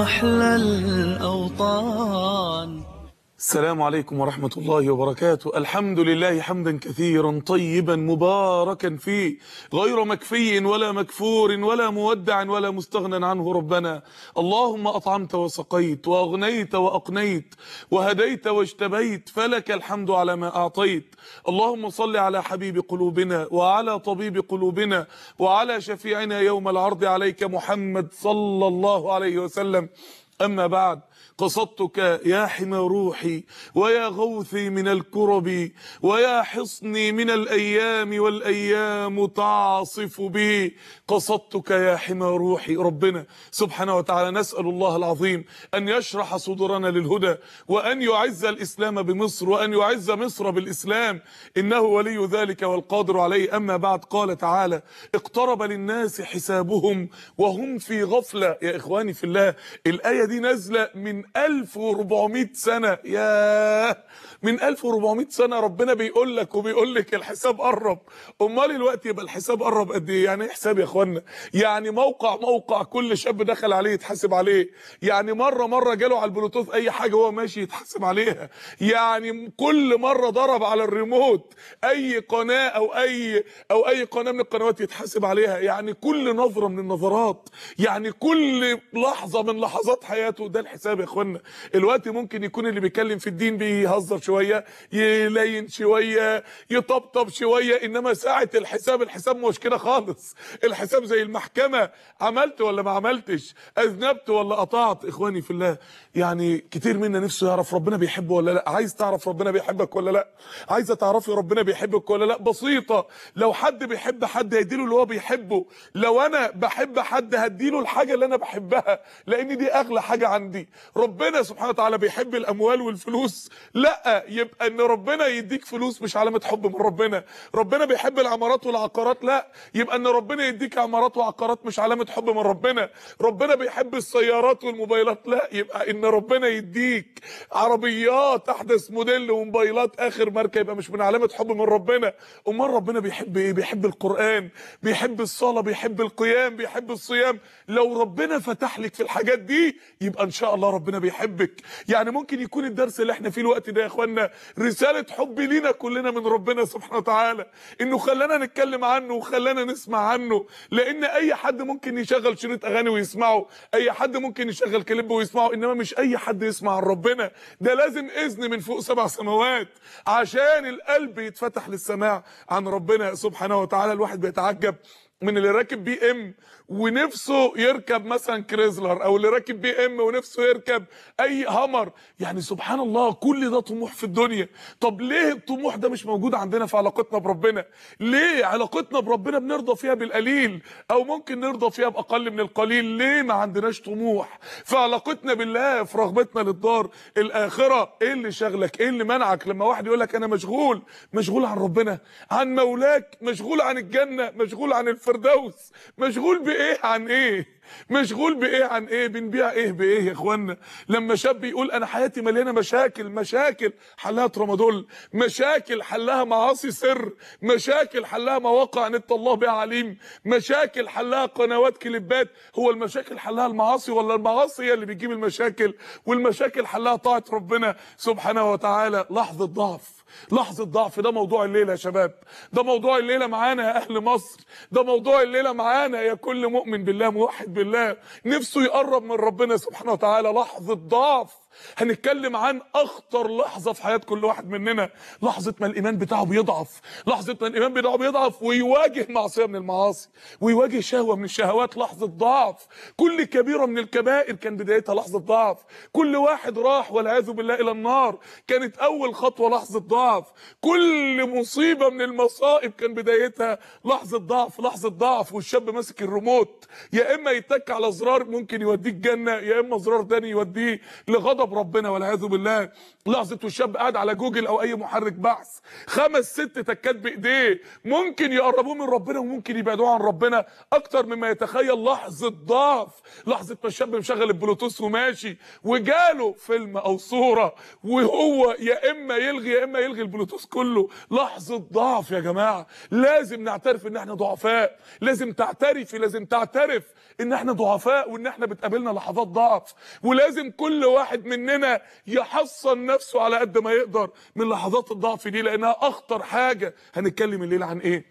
أحلى الأوطان السلام عليكم ورحمة الله وبركاته الحمد لله حمدا كثيرا طيبا مباركا فيه غير مكفي ولا مكفور ولا مودع ولا مستغنى عنه ربنا اللهم أطعمت وسقيت وأغنيت وأقنيت وهديت واجتبيت فلك الحمد على ما أعطيت اللهم صل على حبيب قلوبنا وعلى طبيب قلوبنا وعلى شفيعنا يوم العرض عليك محمد صلى الله عليه وسلم أما بعد قصدتك يا حمى روحي ويا غوثي من الكرب ويا حصني من الأيام والأيام تعصف بي قصدتك يا حمى روحي ربنا سبحانه وتعالى نسأل الله العظيم أن يشرح صدورنا للهدى وأن يعز الإسلام بمصر وأن يعز مصر بالإسلام إنه ولي ذلك والقادر عليه أما بعد قال تعالى اقترب للناس حسابهم وهم في غفلة يا إخواني في الله الآية دي نازلة من 1400 سنة يا من 1400 سنة ربنا بيقول لك وبيقول لك الحساب قرب امال الوقت يبقى الحساب قرب قد ايه يعني ايه حساب يا اخوانا يعني موقع موقع كل شاب دخل عليه يتحاسب عليه يعني مرة مرة جاله على البلوتوث اي حاجة وهو ماشي يتحاسب عليها يعني كل مرة ضرب على الريموت اي قناة او اي او اي قناة من القنوات يتحاسب عليها يعني كل نظرة من النظرات يعني كل لحظة من لحظات حياته ده الحساب يا اخوانا الوقت ممكن يكون اللي بيتكلم في الدين بيهزر شوية يلين شوية يطبطب شوية انما ساعة الحساب الحساب مش كده خالص الحساب زي المحكمة عملت ولا ما عملتش اذنبت ولا قطعت اخواني في الله يعني كتير منا نفسه يعرف ربنا بيحبه ولا لا عايز تعرف ربنا بيحبك ولا لا عايزه تعرفي ربنا بيحبك ولا لا بسيطة لو حد بيحب حد هيديله اللي هو بيحبه لو انا بحب حد هديله الحاجة اللي انا بحبها لان دي اغلى حاجة عندي ربنا سبحانه وتعالى بيحب الاموال والفلوس لا يبقى ان ربنا يديك فلوس مش علامه حب من ربنا ربنا بيحب العمارات والعقارات لا يبقى ان ربنا يديك عمارات وعقارات مش علامه حب من ربنا ربنا بيحب السيارات والموبايلات لا يبقى ان ربنا يديك عربيات احدث موديل وموبايلات اخر ماركه يبقى مش من علامه حب من ربنا امال ربنا بيحب ايه بيحب القران بيحب الصلاه بيحب القيام بيحب الصيام لو ربنا فتح لك في الحاجات دي يبقى ان شاء الله ربنا بيحبك يعني ممكن يكون الدرس اللي احنا فيه الوقت ده يا اخوانا رسالة حب لينا كلنا من ربنا سبحانه وتعالى انه خلانا نتكلم عنه وخلانا نسمع عنه لان اي حد ممكن يشغل شريط اغاني ويسمعه اي حد ممكن يشغل كليب ويسمعه انما مش اي حد يسمع عن ربنا ده لازم اذن من فوق سبع سماوات عشان القلب يتفتح للسماع عن ربنا سبحانه وتعالى الواحد بيتعجب من اللي راكب بي ام ونفسه يركب مثلا كريزلر او اللي راكب بي ام ونفسه يركب اي هامر يعني سبحان الله كل ده طموح في الدنيا طب ليه الطموح ده مش موجود عندنا في علاقتنا بربنا ليه علاقتنا بربنا بنرضى فيها بالقليل او ممكن نرضى فيها باقل من القليل ليه ما عندناش طموح في علاقتنا بالله في رغبتنا للدار الاخره ايه اللي شغلك ايه اللي منعك لما واحد يقول لك انا مشغول مشغول عن ربنا عن مولاك مشغول عن الجنه مشغول عن الفردوس مشغول بايه عن ايه مشغول بايه عن ايه بنبيع ايه بايه يا اخوانا لما شاب يقول انا حياتي مليانه مشاكل مشاكل حلها ترامادول مشاكل حلها معاصي سر مشاكل حلها مواقع نت الله بها عليم مشاكل حلها قنوات كليبات هو المشاكل حلها المعاصي ولا المعاصي هي اللي بتجيب المشاكل والمشاكل حلها طاعه ربنا سبحانه وتعالى لحظه ضعف لحظة ضعف ده موضوع الليلة يا شباب ده موضوع الليلة معانا يا أهل مصر ده موضوع الليلة معانا يا كل مؤمن بالله موحد بالله نفسه يقرب من ربنا سبحانه وتعالى لحظة ضعف هنتكلم عن اخطر لحظه في حياه كل واحد مننا لحظه ما الايمان بتاعه بيضعف لحظه ما الايمان بتاعه بيضعف ويواجه معصيه من المعاصي ويواجه شهوه من الشهوات لحظه ضعف كل كبيره من الكبائر كان بدايتها لحظه ضعف كل واحد راح والعياذ بالله الى النار كانت اول خطوه لحظه ضعف كل مصيبه من المصائب كان بدايتها لحظه ضعف لحظه ضعف والشاب ماسك الريموت يا اما يتك على زرار ممكن يوديك جنه يا اما زرار تاني يوديه لغضب غضب ربنا والعياذ بالله لحظه والشاب قاعد على جوجل او اي محرك بحث خمس ست تكات بايديه ممكن يقربوه من ربنا وممكن يبعدوه عن ربنا اكتر مما يتخيل لحظه ضعف لحظه ما الشاب مشغل البلوتوث وماشي وجاله فيلم او صوره وهو يا اما يلغي يا اما يلغي البلوتوث كله لحظه ضعف يا جماعه لازم نعترف ان احنا ضعفاء لازم تعترفي لازم تعترف ان احنا ضعفاء وان احنا بتقابلنا لحظات ضعف ولازم كل واحد مننا يحصن نفسه على قد ما يقدر من لحظات الضعف دي لانها اخطر حاجه هنتكلم الليله عن ايه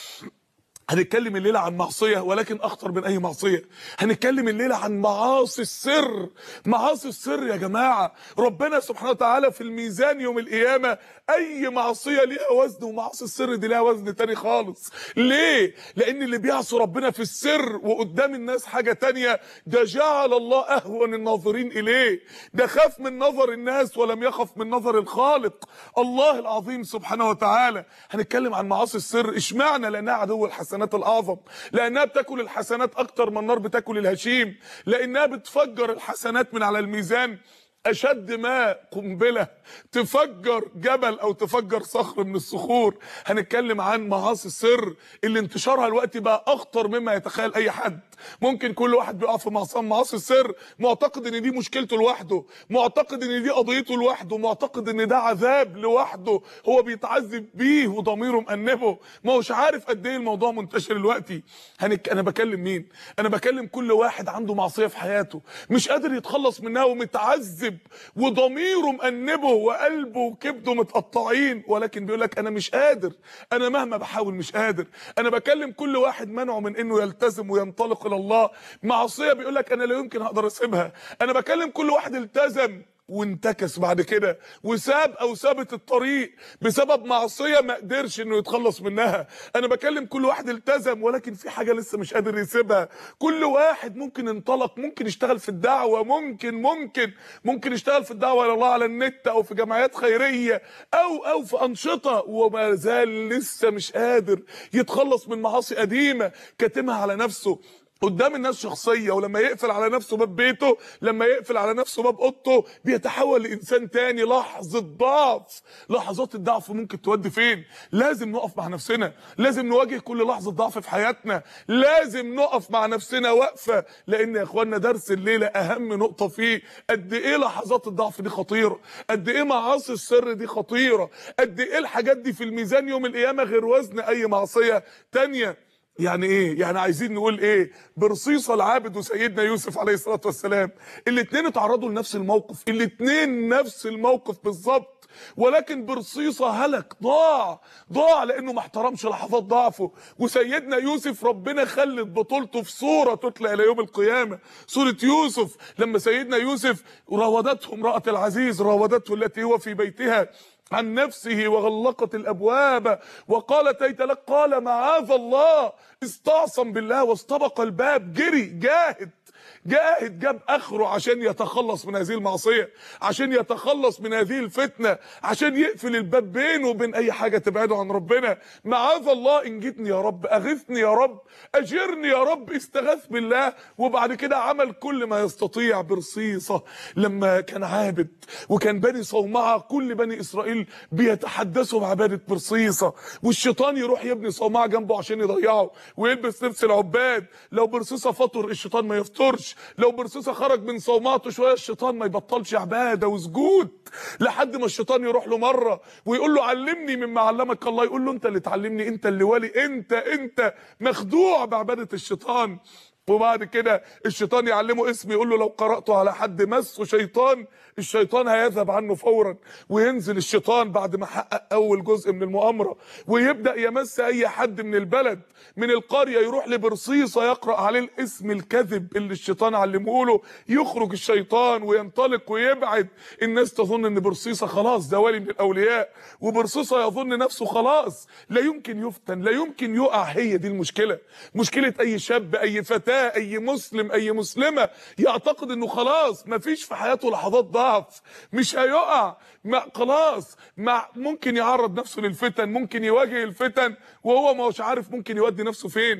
هنتكلم الليله عن معصيه ولكن اخطر من اي معصيه هنتكلم الليله عن معاصي السر معاصي السر يا جماعه ربنا سبحانه وتعالى في الميزان يوم القيامه اي معصيه ليها وزن ومعاصي السر دي ليها وزن تاني خالص ليه لان اللي بيعصي ربنا في السر وقدام الناس حاجه تانية ده جعل الله اهون الناظرين اليه ده خاف من نظر الناس ولم يخف من نظر الخالق الله العظيم سبحانه وتعالى هنتكلم عن معاصي السر اشمعنى لانها عدو الحسنات الاعظم لانها بتاكل الحسنات اكتر ما النار بتاكل الهشيم لانها بتفجر الحسنات من على الميزان اشد ما قنبله تفجر جبل او تفجر صخر من الصخور هنتكلم عن معاصي السر اللي انتشارها الوقت بقى اخطر مما يتخيل اي حد ممكن كل واحد بيقع في معصيه معاصي السر معتقد ان دي مشكلته لوحده معتقد ان دي قضيته لوحده معتقد ان ده عذاب لوحده هو بيتعذب بيه وضميره مأنبه ما هوش عارف قد ايه الموضوع منتشر دلوقتي هنك... انا بكلم مين انا بكلم كل واحد عنده معصيه في حياته مش قادر يتخلص منها ومتعذب وضميره مأنبه وقلبه وكبده متقطعين ولكن بيقول لك انا مش قادر انا مهما بحاول مش قادر انا بكلم كل واحد منعه من انه يلتزم وينطلق الى الله معصيه بيقول لك انا لا يمكن اقدر اسيبها انا بكلم كل واحد التزم وانتكس بعد كده وساب او سابت الطريق بسبب معصيه ما قدرش انه يتخلص منها انا بكلم كل واحد التزم ولكن في حاجه لسه مش قادر يسيبها كل واحد ممكن انطلق ممكن يشتغل في الدعوه ممكن ممكن ممكن يشتغل في الدعوه الى الله على النت او في جمعيات خيريه او او في انشطه وما زال لسه مش قادر يتخلص من معاصي قديمه كاتمها على نفسه قدام الناس شخصيه ولما يقفل على نفسه باب بيته لما يقفل على نفسه باب اوضته بيتحول لانسان تاني لحظه ضعف لحظات الضعف ممكن تودي فين لازم نقف مع نفسنا لازم نواجه كل لحظه ضعف في حياتنا لازم نقف مع نفسنا وقفه لان يا اخوانا درس الليله اهم نقطه فيه قد ايه لحظات الضعف دي خطيره قد ايه معاصي السر دي خطيره قد ايه الحاجات دي في الميزان يوم القيامه غير وزن اي معصيه تانيه يعني ايه يعني عايزين نقول ايه برصيصه العابد وسيدنا يوسف عليه الصلاه والسلام الاثنين اتعرضوا لنفس الموقف الاثنين نفس الموقف بالظبط ولكن برصيصه هلك ضاع ضاع لانه ما احترمش لحظات ضعفه وسيدنا يوسف ربنا خلت بطولته في صوره تتلى الى يوم القيامه سوره يوسف لما سيدنا يوسف راودته امراه العزيز راودته التي هو في بيتها عن نفسه وغلقت الابواب وقالت هيت لك قال معاذ الله استعصم بالله واستبق الباب جري جاهد جاهد جاب اخره عشان يتخلص من هذه المعصيه عشان يتخلص من هذه الفتنه عشان يقفل الباب بينه وبين اي حاجه تبعده عن ربنا معاذ الله انجدني يا رب اغثني يا رب اجرني يا رب استغاث بالله وبعد كده عمل كل ما يستطيع برصيصه لما كان عابد وكان بني صومعه كل بني اسرائيل بيتحدثوا بعباده برصيصه والشيطان يروح يبني صومعه جنبه عشان يضيعه ويلبس لبس العباد لو برصيصه فطر الشيطان ما يفطرش لو برصيصه خرج من صومعته شويه الشيطان ما يبطلش عباده وسجود لحد ما الشيطان يروح له مره ويقول له علمني مما علمك الله يقول له انت اللي تعلمني انت اللي ولي انت انت مخدوع بعباده الشيطان وبعد كده الشيطان يعلمه اسم يقول له لو قرأته على حد مسه شيطان الشيطان هيذهب عنه فورا وينزل الشيطان بعد ما حقق اول جزء من المؤامره ويبدا يمس اي حد من البلد من القريه يروح لبرصيصه يقرا عليه الاسم الكذب اللي الشيطان علمه له يخرج الشيطان وينطلق ويبعد الناس تظن ان برصيصه خلاص ده ولي من الاولياء وبرصيصه يظن نفسه خلاص لا يمكن يفتن لا يمكن يقع هي دي المشكله مشكله اي شاب اي فتاه اي مسلم اي مسلمه يعتقد انه خلاص مفيش في حياته لحظات ضعف مش هيقع ما خلاص ما ممكن يعرض نفسه للفتن ممكن يواجه الفتن وهو ما هوش عارف ممكن يودي نفسه فين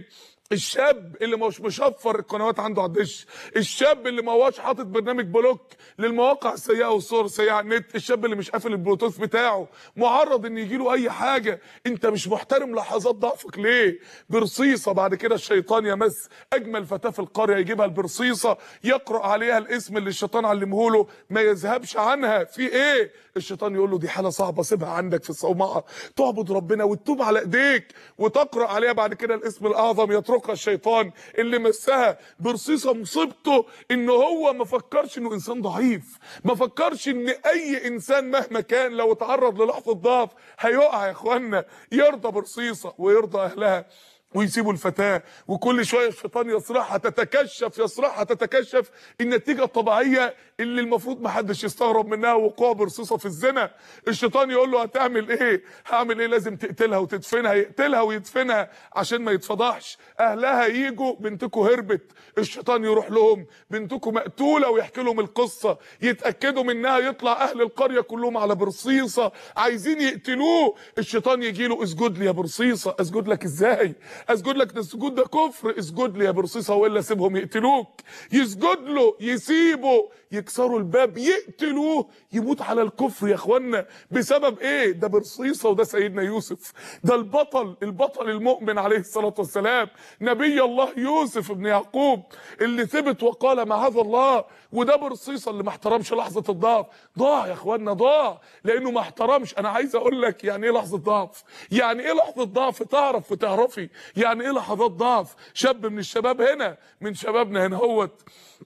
الشاب اللي مش مشفر القنوات عنده على الدش الشاب اللي ما هوش حاطط برنامج بلوك للمواقع السيئه والصور السيئه على النت الشاب اللي مش قافل البلوتوث بتاعه معرض ان يجي له اي حاجه انت مش محترم لحظات ضعفك ليه برصيصه بعد كده الشيطان يمس اجمل فتاه في القريه يجيبها البرصيصه يقرا عليها الاسم اللي الشيطان علمه له ما يذهبش عنها في ايه الشيطان يقول له دي حاله صعبه سيبها عندك في الصومعه تعبد ربنا وتتوب على ايديك وتقرا عليها بعد كده الاسم الاعظم يتركها الشيطان اللي مسها برصيصه مصيبته ان هو ما فكرش انه انسان ضعيف ما فكرش ان اي انسان مهما كان لو اتعرض للحظه ضعف هيقع يا اخوانا يرضى برصيصه ويرضى اهلها ويسيبوا الفتاة وكل شوية الشيطان يصرخها تتكشف يصرخها تتكشف النتيجة الطبيعية اللي المفروض ما حدش يستغرب منها وقوع برصيصة في الزنا الشيطان يقول له هتعمل ايه هعمل ايه لازم تقتلها وتدفنها يقتلها ويدفنها عشان ما يتفضحش اهلها يجوا بنتكم هربت الشيطان يروح لهم بنتكم مقتولة ويحكي لهم القصة يتأكدوا منها يطلع اهل القرية كلهم على برصيصة عايزين يقتلوه الشيطان يجي له اسجد لي يا برصيصة اسجد لك ازاي اسجد لك ده السجود ده كفر اسجد لي يا برصيصه والا سيبهم يقتلوك يسجد له يسيبه يكسروا الباب يقتلوه يموت على الكفر يا اخوانا بسبب ايه ده برصيصه وده سيدنا يوسف ده البطل البطل المؤمن عليه الصلاه والسلام نبي الله يوسف ابن يعقوب اللي ثبت وقال معاذ الله وده برصيصه اللي ما احترمش لحظه الضعف ضاع يا اخوانا ضاع لانه ما احترمش انا عايز اقول لك يعني ايه لحظه ضعف يعني ايه لحظه ضعف تعرف وتعرفي يعني ايه لحظات ضعف شاب من الشباب هنا من شبابنا هنا هوت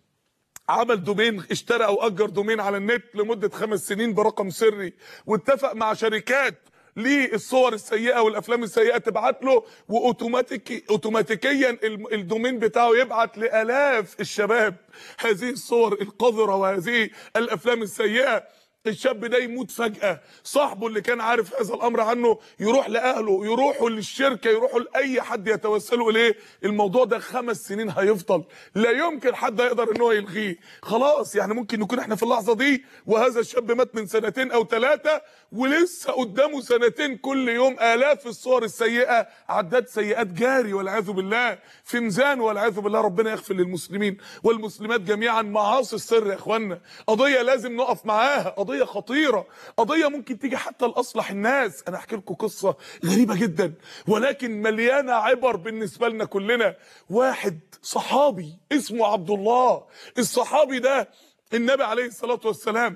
عمل دومين اشترى او اجر دومين على النت لمده خمس سنين برقم سري واتفق مع شركات للصور السيئه والافلام السيئه تبعت له واوتوماتيكي اوتوماتيكيا الدومين بتاعه يبعت لالاف الشباب هذه الصور القذره وهذه الافلام السيئه الشاب ده يموت فجأة صاحبه اللي كان عارف هذا الأمر عنه يروح لأهله يروحوا للشركة يروحوا لأي حد يتوسلوا إليه الموضوع ده خمس سنين هيفضل لا يمكن حد يقدر إن هو يلغيه خلاص يعني ممكن نكون إحنا في اللحظة دي وهذا الشاب مات من سنتين أو ثلاثة ولسه قدامه سنتين كل يوم آلاف الصور السيئة عداد سيئات جاري والعياذ بالله في ميزان والعياذ بالله ربنا يغفر للمسلمين والمسلمات جميعا معاصي السر يا إخوانا قضية لازم نقف معاها قضيه خطيره قضيه ممكن تيجي حتى لاصلح الناس انا احكي لكم قصه غريبه جدا ولكن مليانه عبر بالنسبه لنا كلنا واحد صحابي اسمه عبد الله الصحابي ده النبي عليه الصلاه والسلام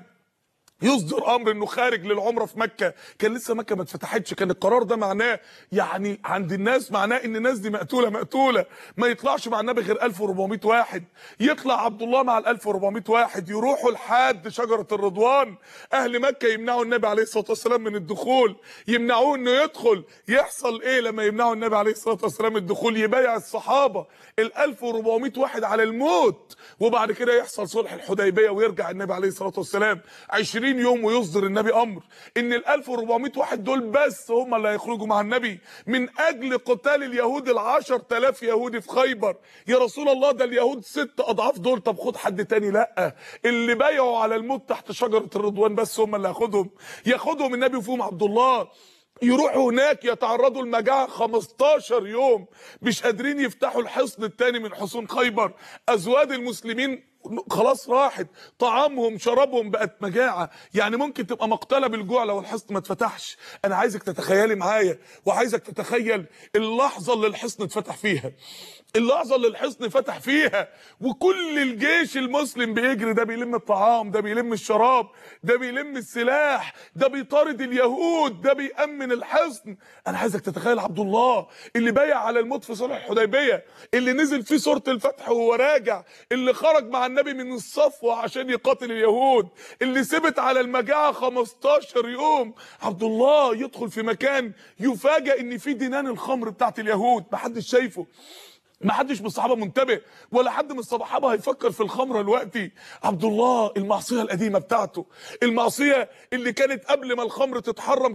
يصدر امر انه خارج للعمره في مكه كان لسه مكه ما اتفتحتش كان القرار ده معناه يعني عند الناس معناه ان الناس دي مقتوله مقتوله ما يطلعش مع النبي غير 1400 واحد يطلع عبد الله مع ال 1400 واحد يروحوا لحد شجره الرضوان اهل مكه يمنعوا النبي عليه الصلاه والسلام من الدخول يمنعوه انه يدخل يحصل ايه لما يمنعوا النبي عليه الصلاه والسلام الدخول يبايع الصحابه ال 1400 واحد على الموت وبعد كده يحصل صلح الحديبيه ويرجع النبي عليه الصلاه والسلام 20 يوم ويصدر النبي امر ان ال 1400 واحد دول بس هم اللي هيخرجوا مع النبي من اجل قتال اليهود ال 10000 يهودي في خيبر يا رسول الله ده اليهود ست اضعاف دول طب خد حد تاني لا اللي بايعوا على الموت تحت شجره الرضوان بس هم اللي هياخدهم ياخدهم النبي وفيهم عبد الله يروحوا هناك يتعرضوا لمجاعة 15 يوم مش قادرين يفتحوا الحصن التاني من حصون خيبر ازواج المسلمين خلاص راحت طعامهم شرابهم بقت مجاعة يعني ممكن تبقى مقتلة بالجوع لو الحصن ما اتفتحش انا عايزك تتخيلي معايا وعايزك تتخيل اللحظة اللي الحصن اتفتح فيها اللحظة اللي الحصن فتح فيها وكل الجيش المسلم بيجري ده بيلم الطعام ده بيلم الشراب ده بيلم السلاح ده بيطارد اليهود ده بيأمن الحصن انا عايزك تتخيل عبد الله اللي بايع على الموت في صلح الحديبية اللي نزل فيه سورة الفتح وهو راجع اللي خرج مع النبي من الصفوة عشان يقاتل اليهود اللي ثبت على المجاعة 15 يوم عبد الله يدخل في مكان يفاجئ ان في دينان الخمر بتاعت اليهود محدش شايفه ما حدش من الصحابه منتبه ولا حد من الصحابه هيفكر في الخمره دلوقتي عبد الله المعصيه القديمه بتاعته المعصيه اللي كانت قبل ما الخمر تتحرم كان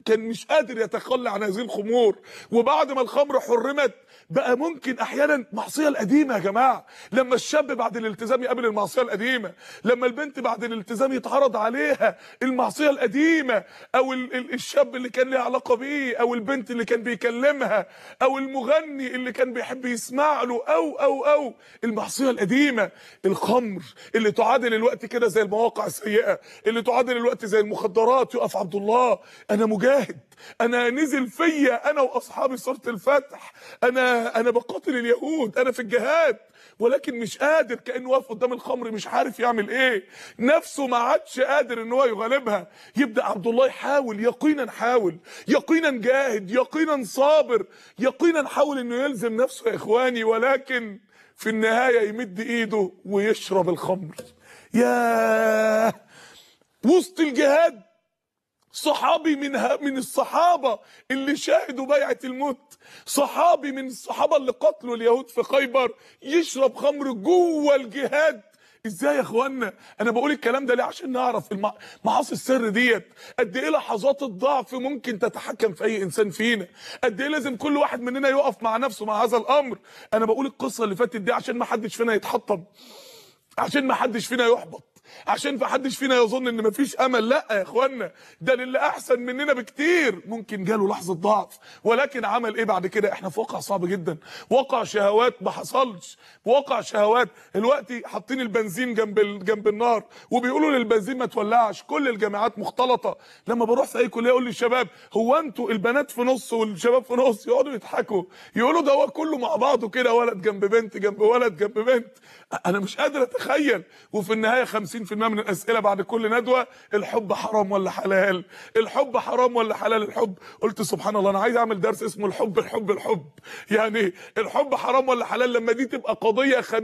كان مش قادر يتخلى عن هذه الخمور وبعد ما الخمر حرمت بقى ممكن احيانا معصيه القديمه يا جماعه لما الشاب بعد الالتزام يقابل المعصيه القديمه لما البنت بعد الالتزام يتعرض عليها المعصيه القديمه او ال ال الشاب اللي كان له علاقه بيه او البنت اللي كان بيكلمها او المغني اللي كان بيحب يسمع له او او او المعصيه القديمه الخمر اللي تعادل الوقت كده زي المواقع السيئه اللي تعادل الوقت زي المخدرات يقف عبد الله انا مجاهد انا نزل فيا انا واصحابي سوره الفتح انا انا بقاتل اليهود انا في الجهاد ولكن مش قادر كانه واقف قدام الخمر مش عارف يعمل ايه نفسه ما عادش قادر ان هو يغلبها يبدا عبد الله يحاول يقينا حاول يقينا جاهد يقينا صابر يقينا حاول انه يلزم نفسه يا اخواني ولكن في النهايه يمد ايده ويشرب الخمر يا وسط الجهاد صحابي من ها من الصحابه اللي شاهدوا بيعه الموت صحابي من الصحابه اللي قتلوا اليهود في خيبر يشرب خمر جوه الجهاد ازاي يا اخوانا انا بقول الكلام ده ليه عشان نعرف المع... معاصي السر ديت قد ايه لحظات الضعف ممكن تتحكم في اي انسان فينا قد ايه لازم كل واحد مننا يقف مع نفسه مع هذا الامر انا بقول القصه اللي فاتت دي عشان ما حدش فينا يتحطم عشان ما حدش فينا يحبط عشان ما حدش فينا يظن ان مفيش امل لا يا اخوانا ده للي احسن مننا بكتير ممكن جاله لحظه ضعف ولكن عمل ايه بعد كده احنا في واقع صعب جدا واقع شهوات ما حصلش واقع شهوات دلوقتي حاطين البنزين جنب ال... جنب النار وبيقولوا للبنزين ما تولعش كل الجامعات مختلطه لما بروح في اي كليه اقول للشباب هو انتوا البنات في نص والشباب في نص يقعدوا يضحكوا يقولوا ده هو كله مع بعضه كده ولد جنب بنت جنب ولد جنب بنت انا مش قادر اتخيل وفي النهايه 50% من الاسئله بعد كل ندوه الحب حرام ولا حلال الحب حرام ولا حلال الحب قلت سبحان الله انا عايز اعمل درس اسمه الحب الحب الحب يعني الحب حرام ولا حلال لما دي تبقى قضيه 50%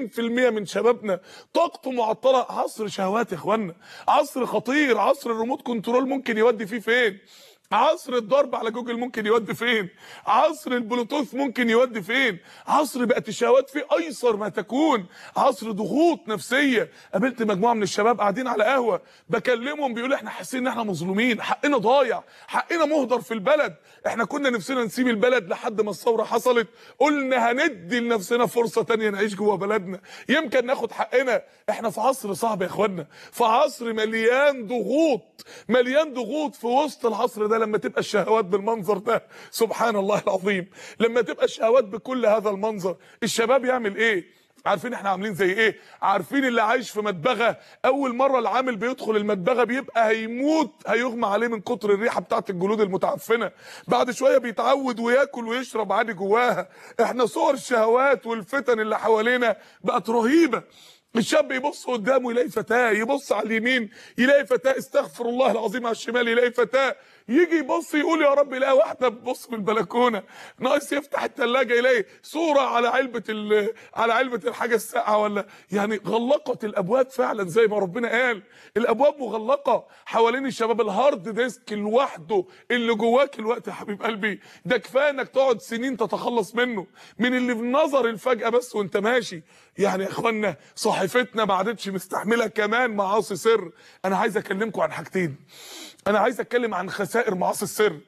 من شبابنا طاقته معطله عصر شهوات يا اخوانا عصر خطير عصر الريموت كنترول ممكن يودي فيه فين عصر الضرب على جوجل ممكن يودي فين عصر البلوتوث ممكن يودي فين عصر بقت الشهوات فيه ايسر ما تكون عصر ضغوط نفسيه قابلت مجموعه من الشباب قاعدين على قهوه بكلمهم بيقولوا احنا حاسين ان احنا مظلومين حقنا ضايع حقنا مهدر في البلد احنا كنا نفسنا نسيب البلد لحد ما الثوره حصلت قلنا هندي لنفسنا فرصه تانية نعيش جوه بلدنا يمكن ناخد حقنا احنا في عصر صعب يا اخوانا في عصر مليان ضغوط مليان ضغوط في وسط العصر ده لما تبقى الشهوات بالمنظر ده سبحان الله العظيم لما تبقى الشهوات بكل هذا المنظر الشباب يعمل ايه عارفين احنا عاملين زي ايه عارفين اللي عايش في مدبغه اول مره العامل بيدخل المدبغه بيبقى هيموت هيغمى عليه من كتر الريحه بتاعت الجلود المتعفنه بعد شويه بيتعود وياكل ويشرب عادي جواها احنا صور الشهوات والفتن اللي حوالينا بقت رهيبه الشاب يبص قدامه يلاقي فتاه يبص على اليمين يلاقي فتاه استغفر الله العظيم على الشمال يلاقي فتاه يجي يبص يقول يا رب يلاقي واحده بتبص من البلكونه ناقص يفتح الثلاجه يلاقي صوره على علبه على علبه الحاجه الساقعه ولا يعني غلقت الابواب فعلا زي ما ربنا قال الابواب مغلقه حوالين الشباب الهارد ديسك لوحده اللي جواك الوقت يا حبيب قلبي ده كفايه انك تقعد سنين تتخلص منه من اللي في نظر الفجاه بس وانت ماشي يعني يا اخوانا صحيفتنا ما عادتش مستحمله كمان معاصي سر انا عايز اكلمكم عن حاجتين انا عايز اتكلم عن خسائر معاصي السر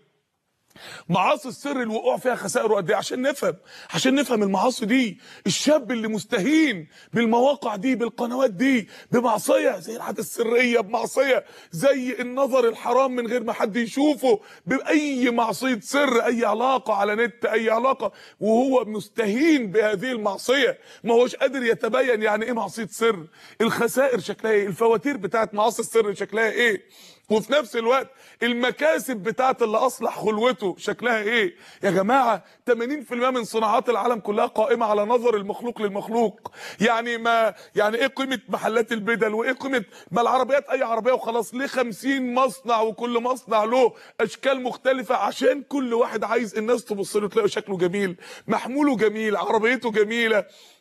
معاصي السر الوقوع فيها خسائر قد ايه عشان نفهم عشان نفهم المعاصي دي الشاب اللي مستهين بالمواقع دي بالقنوات دي بمعصيه زي العاده السريه بمعصيه زي النظر الحرام من غير ما حد يشوفه باي معصيه سر اي علاقه على نت اي علاقه وهو مستهين بهذه المعصيه ما هوش قادر يتبين يعني ايه معصيه سر الخسائر شكلها ايه الفواتير بتاعت معاصي السر شكلها ايه وفي نفس الوقت المكاسب بتاعت اللي اصلح خلوته شكلها ايه يا جماعه 80% من صناعات العالم كلها قائمه على نظر المخلوق للمخلوق يعني ما يعني ايه قيمه محلات البدل وايه قيمه ما العربيات اي عربيه وخلاص ليه 50 مصنع وكل مصنع له اشكال مختلفه عشان كل واحد عايز الناس تبص له تلاقي شكله جميل محموله جميل عربيته جميله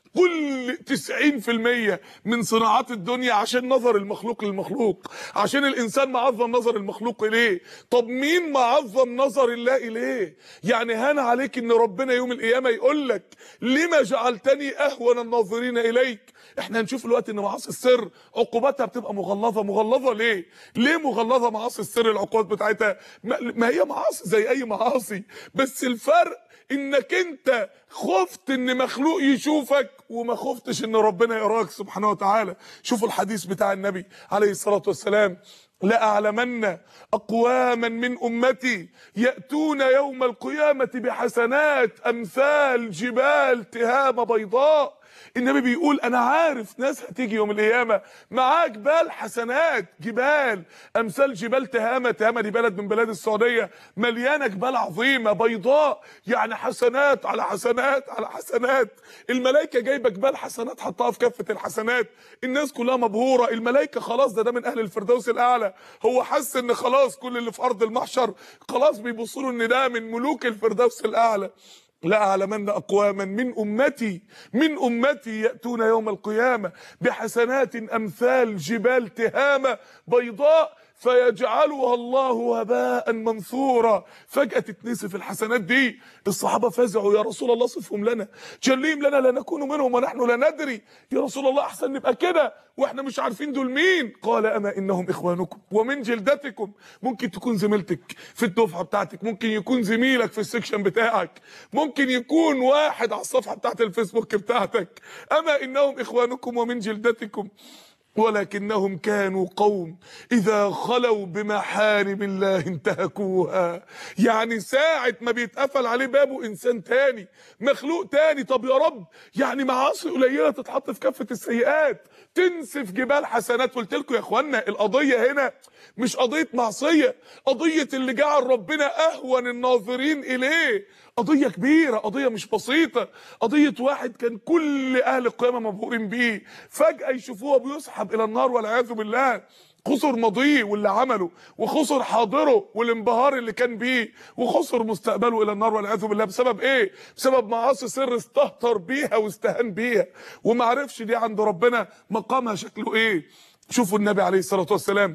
كل 90% من صناعات الدنيا عشان نظر المخلوق للمخلوق عشان الانسان معظم نظر المخلوق اليه طب مين معظم نظر الله اليه يعني هان عليك ان ربنا يوم القيامه يقول لك لما جعلتني اهون الناظرين اليك احنا هنشوف الوقت ان معاصي السر عقوباتها بتبقى مغلظه مغلظه ليه ليه مغلظه معاصي السر العقوبات بتاعتها ما ما هي معاصي زي اي معاصي بس الفرق انك انت خفت ان مخلوق يشوفك وما خفتش ان ربنا يراك سبحانه وتعالى شوفوا الحديث بتاع النبي عليه الصلاة والسلام لأعلمن أقواما من أمتي يأتون يوم القيامة بحسنات أمثال جبال تهامة بيضاء النبي بيقول انا عارف ناس هتيجي يوم القيامه معاه جبال حسنات جبال امثال جبال تهامه تهامه دي بلد من بلاد السعوديه مليانه جبال عظيمه بيضاء يعني حسنات على حسنات على حسنات الملائكه جايبه جبال حسنات حطها في كفه الحسنات الناس كلها مبهوره الملائكه خلاص ده ده من اهل الفردوس الاعلى هو حس ان خلاص كل اللي في ارض المحشر خلاص بيبصوا له ان ده من ملوك الفردوس الاعلى لأعلمن أقواما من أمتي من أمتي يأتون يوم القيامة بحسنات أمثال جبال تهامة بيضاء فيجعلها الله هباء منثورا فجأة تتنسف الحسنات دي الصحابة فزعوا يا رسول الله صفهم لنا جليهم لنا لا نكون منهم ونحن لا ندري يا رسول الله أحسن نبقى كده واحنا مش عارفين دول مين قال أما إنهم إخوانكم ومن جلدتكم ممكن تكون زميلتك في الدفعة بتاعتك ممكن يكون زميلك في السكشن بتاعك ممكن يكون واحد على الصفحة بتاعت الفيسبوك بتاعتك أما إنهم إخوانكم ومن جلدتكم ولكنهم كانوا قوم إذا خلوا بمحارم الله انتهكوها يعني ساعة ما بيتقفل عليه بابه إنسان تاني مخلوق تاني طب يا رب يعني معاصي قليلة تتحط في كفة السيئات تنسف جبال حسنات قلت لكم يا اخوانا القضية هنا مش قضية معصية قضية اللي جعل ربنا أهون الناظرين إليه قضية كبيرة قضية مش بسيطة قضية واحد كان كل أهل القيامة مبهورين بيه فجأة يشوفوه بيسحب إلى النار والعياذ بالله خسر ماضيه واللي عمله وخسر حاضره والانبهار اللي كان بيه وخسر مستقبله الى النار والعياذ بالله بسبب ايه بسبب معاصي سر استهتر بيها واستهان بيها وما عرفش دي عند ربنا مقامها شكله ايه شوفوا النبي عليه الصلاه والسلام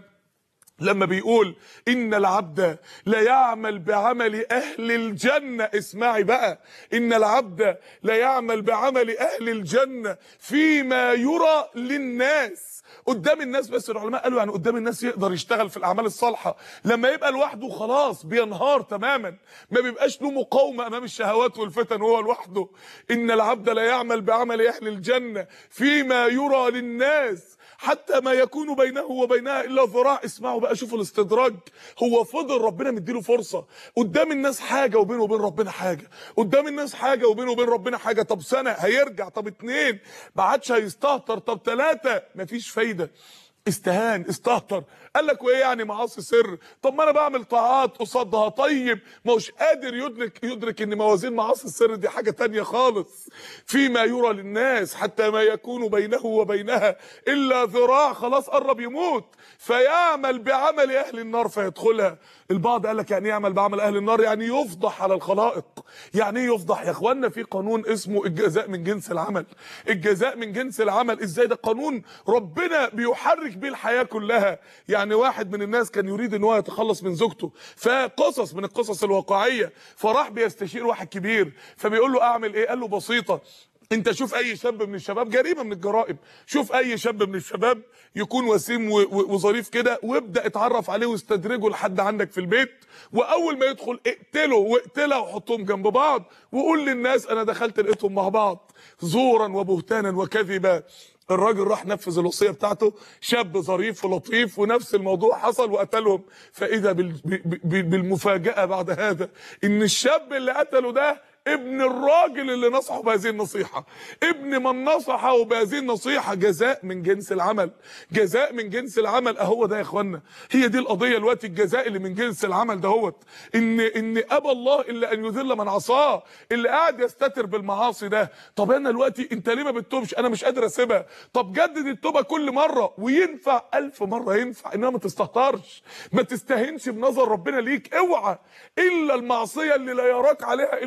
لما بيقول ان العبد لا يعمل بعمل اهل الجنه اسمعي بقى ان العبد لا يعمل بعمل اهل الجنه فيما يرى للناس قدام الناس بس العلماء قالوا يعني قدام الناس يقدر يشتغل في الاعمال الصالحه لما يبقى لوحده خلاص بينهار تماما ما بيبقاش له مقاومه امام الشهوات والفتن وهو لوحده ان العبد لا يعمل بعمل اهل الجنه فيما يرى للناس حتى ما يكون بينه وبينها الا ذراع اسمعوا بقى شوفوا الاستدراج هو فضل ربنا مديله فرصه قدام الناس حاجه وبينه وبين ربنا حاجه قدام الناس حاجه وبينه وبين ربنا حاجه طب سنه هيرجع طب اتنين ما عادش هيستهتر طب ثلاثه مفيش فايده استهان استهتر قال لك وايه يعني معاصي سر طب ما انا بعمل طاعات قصادها طيب ما هوش قادر يدرك يدرك ان موازين معاصي السر دي حاجه تانية خالص فيما يرى للناس حتى ما يكون بينه وبينها الا ذراع خلاص قرب يموت فيعمل بعمل اهل النار فيدخلها البعض قال لك يعني ايه يعمل بعمل اهل النار يعني يفضح على الخلائق يعني ايه يفضح يا اخوانا في قانون اسمه الجزاء من جنس العمل الجزاء من جنس العمل ازاي ده قانون ربنا بيحرك بيه الحياه كلها يعني واحد من الناس كان يريد ان هو يتخلص من زوجته فقصص من القصص الواقعيه فراح بيستشير واحد كبير فبيقول له اعمل ايه قال له بسيطه انت شوف اي شاب من الشباب جريمه من الجرائم شوف اي شاب من الشباب يكون وسيم و- و- وظريف كده وابدا اتعرف عليه واستدرجه لحد عندك في البيت واول ما يدخل اقتله واقتله وحطهم جنب بعض وقول للناس انا دخلت لقيتهم مع بعض زورا وبهتانا وكذبا الراجل راح نفذ الوصيه بتاعته شاب ظريف ولطيف ونفس الموضوع حصل وقتلهم فاذا بال- ب- ب- بالمفاجاه بعد هذا ان الشاب اللي قتله ده ابن الراجل اللي نصحه بهذه النصيحة ابن من نصحه بهذه النصيحة جزاء من جنس العمل جزاء من جنس العمل اهو ده يا اخوانا هي دي القضية الوقت الجزاء اللي من جنس العمل دهوت ان ان ابى الله الا ان يذل من عصاه اللي قاعد يستتر بالمعاصي ده طب انا دلوقتي انت ليه ما بتتوبش انا مش قادر اسيبها طب جدد التوبة كل مرة وينفع الف مرة ينفع انما ما تستهترش ما تستهنش بنظر ربنا ليك اوعى الا المعصية اللي لا يراك عليها الا الله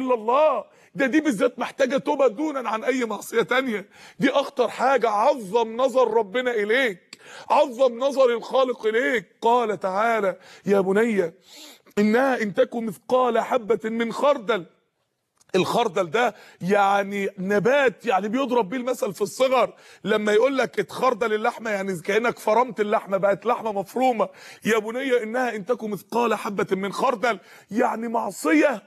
اه ده دي بالذات محتاجه توبه دونا عن اي معصيه تانية دي اخطر حاجه عظم نظر ربنا اليك عظم نظر الخالق اليك قال تعالى يا بني انها ان تكن مثقال حبه من خردل الخردل ده يعني نبات يعني بيضرب بيه المثل في الصغر لما يقول لك اتخردل اللحمه يعني كانك فرمت اللحمه بقت لحمه مفرومه يا بني انها ان تكن مثقال حبه من خردل يعني معصيه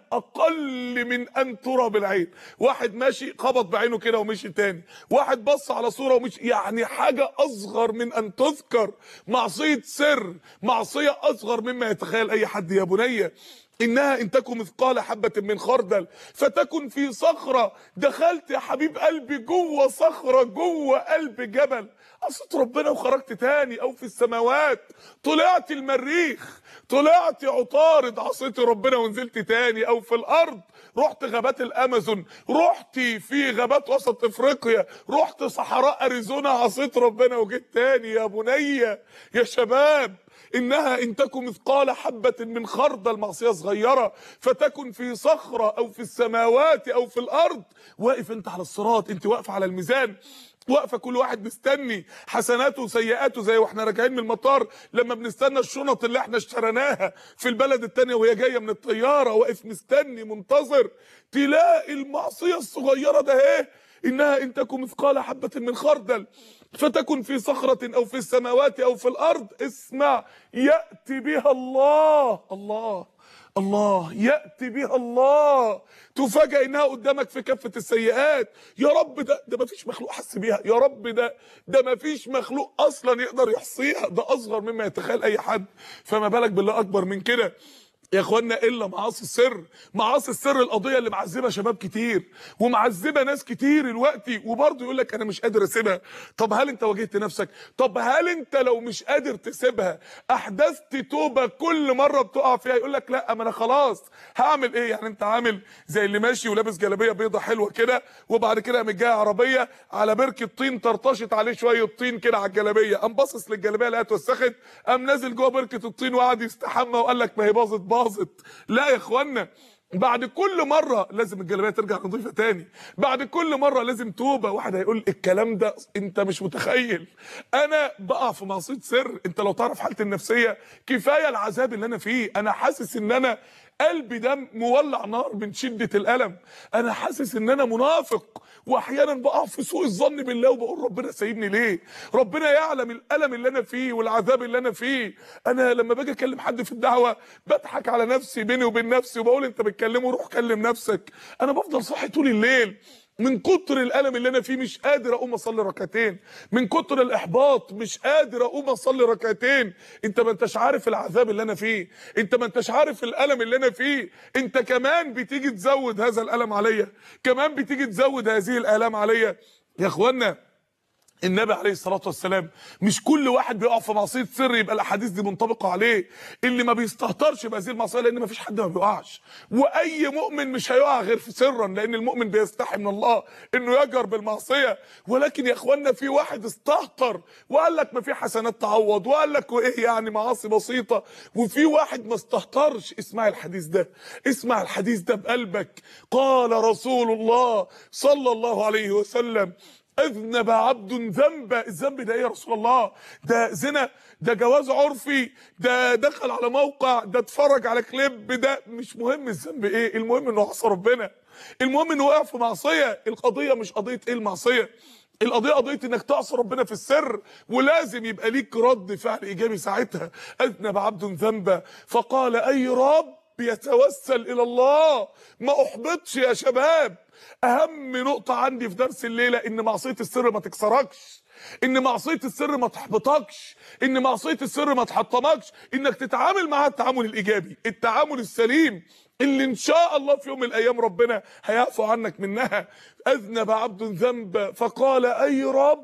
اقل من ان ترى بالعين واحد ماشي خبط بعينه كده ومشي تاني واحد بص على صوره ومشي يعني حاجه اصغر من ان تذكر معصيه سر معصيه اصغر مما يتخيل اي حد يا بني انها ان تكن مثقال حبه من خردل فتكن في صخره دخلت يا حبيب قلبي جوه صخره جوه قلب جبل عصيت ربنا وخرجت تاني او في السماوات طلعت المريخ طلعت عطارد عصيت ربنا ونزلت تاني او في الارض رحت غابات الامازون رحت في غابات وسط افريقيا رحت صحراء اريزونا عصيت ربنا وجيت تاني يا بني يا شباب انها ان تكن مثقال حبه من خردل معصيه صغيره فتكن في صخره او في السماوات او في الارض واقف انت على الصراط انت واقفه على الميزان واقفه كل واحد مستني حسناته وسيئاته زي واحنا راجعين من المطار لما بنستنى الشنط اللي احنا اشتريناها في البلد التانية وهي جايه من الطياره واقف مستني منتظر تلاقي المعصيه الصغيره ده ايه انها ان تكن مثقال حبه من خردل فتكن في صخرة أو في السماوات أو في الأرض اسمع يأتي بها الله الله الله يأتي بها الله تفاجئ انها قدامك في كافة السيئات يا رب ده ده مفيش مخلوق حس بيها يا رب ده ده مفيش مخلوق اصلا يقدر يحصيها ده اصغر مما يتخيل اي حد فما بالك بالله اكبر من كده يا اخوانا الا معاصي السر معاصي السر القضيه اللي معذبه شباب كتير ومعذبه ناس كتير دلوقتي وبرضه يقول لك انا مش قادر اسيبها طب هل انت واجهت نفسك طب هل انت لو مش قادر تسيبها احدثت توبه كل مره بتقع فيها يقول لك لا ما انا خلاص هعمل ايه يعني انت عامل زي اللي ماشي ولابس جلابيه بيضه حلوه كده وبعد كده قامت جايه عربيه على بركه طين طرطشت عليه شويه طين كده على الجلابيه قام باصص للجلابيه لقاها اتوسخت قام نازل جوه بركه الطين وقعد يستحمى وقال لك ما هي باظت باظت لا يا اخوانا بعد كل مرة لازم الجلابية ترجع نظيفة تاني بعد كل مرة لازم توبة واحد هيقول الكلام ده انت مش متخيل انا بقع في معصية سر انت لو تعرف حالتي النفسية كفاية العذاب اللي انا فيه انا حاسس ان انا قلبي ده مولع نار من شدة الألم أنا حاسس إن أنا منافق وأحيانا بقع في سوء الظن بالله وبقول ربنا سايبني ليه ربنا يعلم الألم اللي أنا فيه والعذاب اللي أنا فيه أنا لما باجي أكلم حد في الدعوة بضحك على نفسي بيني وبين نفسي وبقول أنت بتكلمه روح كلم نفسك أنا بفضل صاحي طول الليل من كتر الالم اللي انا فيه مش قادر اقوم اصلي ركعتين من كتر الاحباط مش قادر اقوم اصلي ركعتين انت ما انتش عارف العذاب اللي انا فيه انت ما انتش عارف الالم اللي انا فيه انت كمان بتيجي تزود هذا الالم عليا كمان بتيجي تزود هذه الالام عليا يا اخوانا النبي عليه الصلاه والسلام مش كل واحد بيقع في معصيه سر يبقى الاحاديث دي منطبقه عليه اللي ما بيستهترش بهذه المعصيه لان ما فيش حد ما بيقعش واي مؤمن مش هيقع غير في سرا لان المؤمن بيستحي من الله انه يجر بالمعصيه ولكن يا اخوانا في واحد استهتر وقال لك ما في حسنات تعوض وقال لك وايه يعني معاصي بسيطه وفي واحد ما استهترش اسمع الحديث ده اسمع الحديث ده بقلبك قال رسول الله صلى الله عليه وسلم اذنب عبد ذنبا الذنب ده ايه يا رسول الله ده زنا ده جواز عرفي ده دخل على موقع ده اتفرج على كليب ده مش مهم الذنب ايه المهم انه عصى ربنا المهم انه وقع في معصيه القضيه مش قضيه ايه المعصيه القضيه قضيه انك تعصي ربنا في السر ولازم يبقى ليك رد فعل ايجابي ساعتها اذنب عبد ذنبا فقال اي رب يتوسل الى الله ما احبطش يا شباب اهم نقطة عندي في درس الليلة ان معصية السر ما تكسركش ان معصية السر ما تحبطكش ان معصية السر ما تحطمكش انك تتعامل معاها التعامل الايجابي التعامل السليم اللي ان شاء الله في يوم من الايام ربنا هيعفو عنك منها اذنب عبد ذنبا فقال اي رب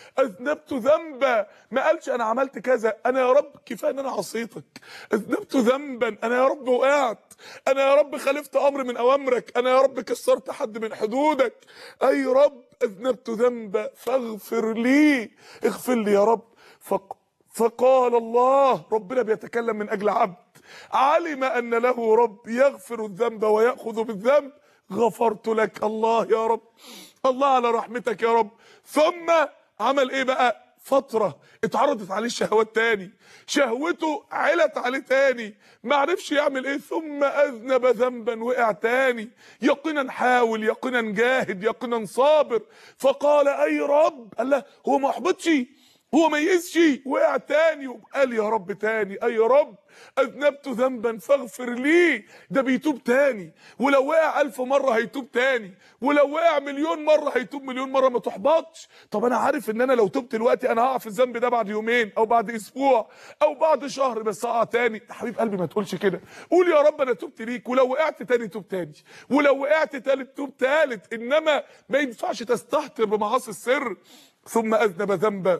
اذنبت ذنبا ما قالش انا عملت كذا انا يا رب كفايه ان انا عصيتك اذنبت ذنبا انا يا رب وقعت انا يا رب خالفت امر من اوامرك انا يا رب كسرت حد من حدودك اي رب اذنبت ذنبا فاغفر لي اغفر لي يا رب فق فقال الله ربنا بيتكلم من اجل عبد علم ان له رب يغفر الذنب وياخذ بالذنب غفرت لك الله يا رب الله على رحمتك يا رب ثم عمل ايه بقى فترة اتعرضت عليه الشهوات تاني شهوته علت عليه تاني ما عرفش يعمل ايه ثم اذنب ذنبا وقع تاني يقينا حاول يقينا جاهد يقينا صابر فقال اي رب قال له هو ما احبطش هو ما يئسش وقع تاني وقال يا رب تاني اي رب اذنبت ذنبا فاغفر لي ده بيتوب تاني ولو وقع الف مره هيتوب تاني ولو وقع مليون مره هيتوب مليون مره ما تحبطش طب انا عارف ان انا لو تبت دلوقتي انا هقع في الذنب ده بعد يومين او بعد اسبوع او بعد شهر بس هقع تاني يا حبيب قلبي ما تقولش كده قول يا رب انا تبت ليك ولو وقعت تاني توب تاني ولو وقعت تالت توب تالت انما ما ينفعش تستهتر بمعاصي السر ثم اذنب ذنبا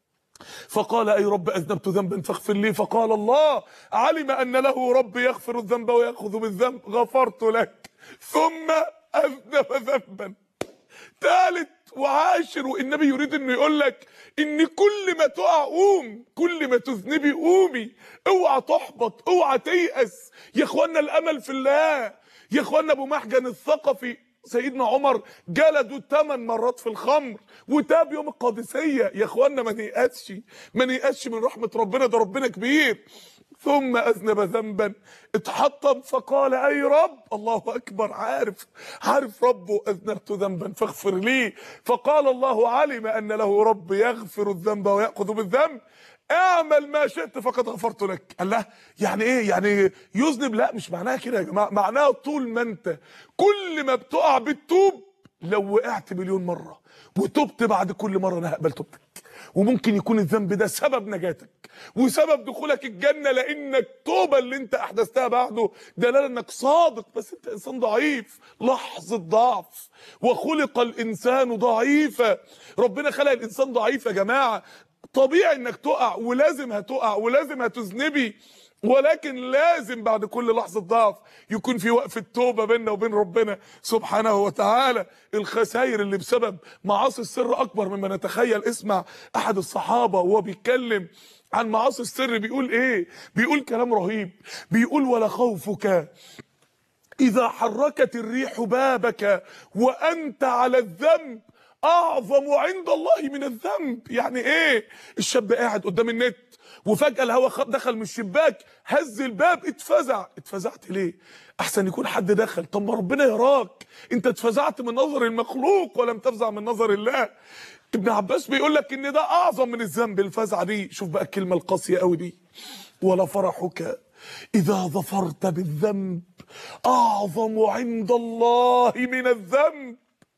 فقال اي رب اذنبت ذنبا فاغفر لي فقال الله علم ان له رب يغفر الذنب وياخذ بالذنب غفرت لك ثم اذنب ذنبا ثالث وعاشر والنبي يريد انه يقول لك ان كل ما تقع قوم كل ما تذنبي قومي اوعى تحبط اوعى تيأس يا اخوانا الامل في الله يا اخوانا ابو محجن الثقفي سيدنا عمر جلدوا ثمان مرات في الخمر وتاب يوم القادسيه يا اخوانا ما نيأسش ما نيأسش من رحمه ربنا ده ربنا كبير ثم اذنب ذنبا اتحطم فقال اي رب الله اكبر عارف عارف ربه اذنبت ذنبا فاغفر لي فقال الله علم ان له رب يغفر الذنب وياخذ بالذنب اعمل ما شئت فقد غفرت لك قال له يعني ايه يعني يذنب لا مش معناها كده يا جماعه معناها طول ما انت كل ما بتقع بتتوب لو وقعت مليون مره وتبت بعد كل مره انا هقبل توبتك وممكن يكون الذنب ده سبب نجاتك وسبب دخولك الجنه لان التوبه اللي انت احدثتها بعده دلاله انك صادق بس انت انسان ضعيف لحظه ضعف وخلق الانسان ضعيفا ربنا خلق الانسان ضعيف يا جماعه طبيعي انك تقع ولازم هتقع ولازم هتذنبي ولكن لازم بعد كل لحظة ضعف يكون في وقفة توبة بيننا وبين ربنا سبحانه وتعالى الخسائر اللي بسبب معاصي السر أكبر مما نتخيل اسمع أحد الصحابة وهو بيتكلم عن معاصي السر بيقول إيه بيقول كلام رهيب بيقول ولا خوفك إذا حركت الريح بابك وأنت على الذنب اعظم عند الله من الذنب يعني ايه الشاب قاعد قدام النت وفجاه الهواء دخل من الشباك هز الباب اتفزع اتفزعت ليه احسن يكون حد دخل طب ما ربنا يراك انت اتفزعت من نظر المخلوق ولم تفزع من نظر الله ابن عباس بيقول لك ان ده اعظم من الذنب الفزعه دي شوف بقى الكلمه القاسيه قوي دي ولا فرحك اذا ظفرت بالذنب اعظم عند الله من الذنب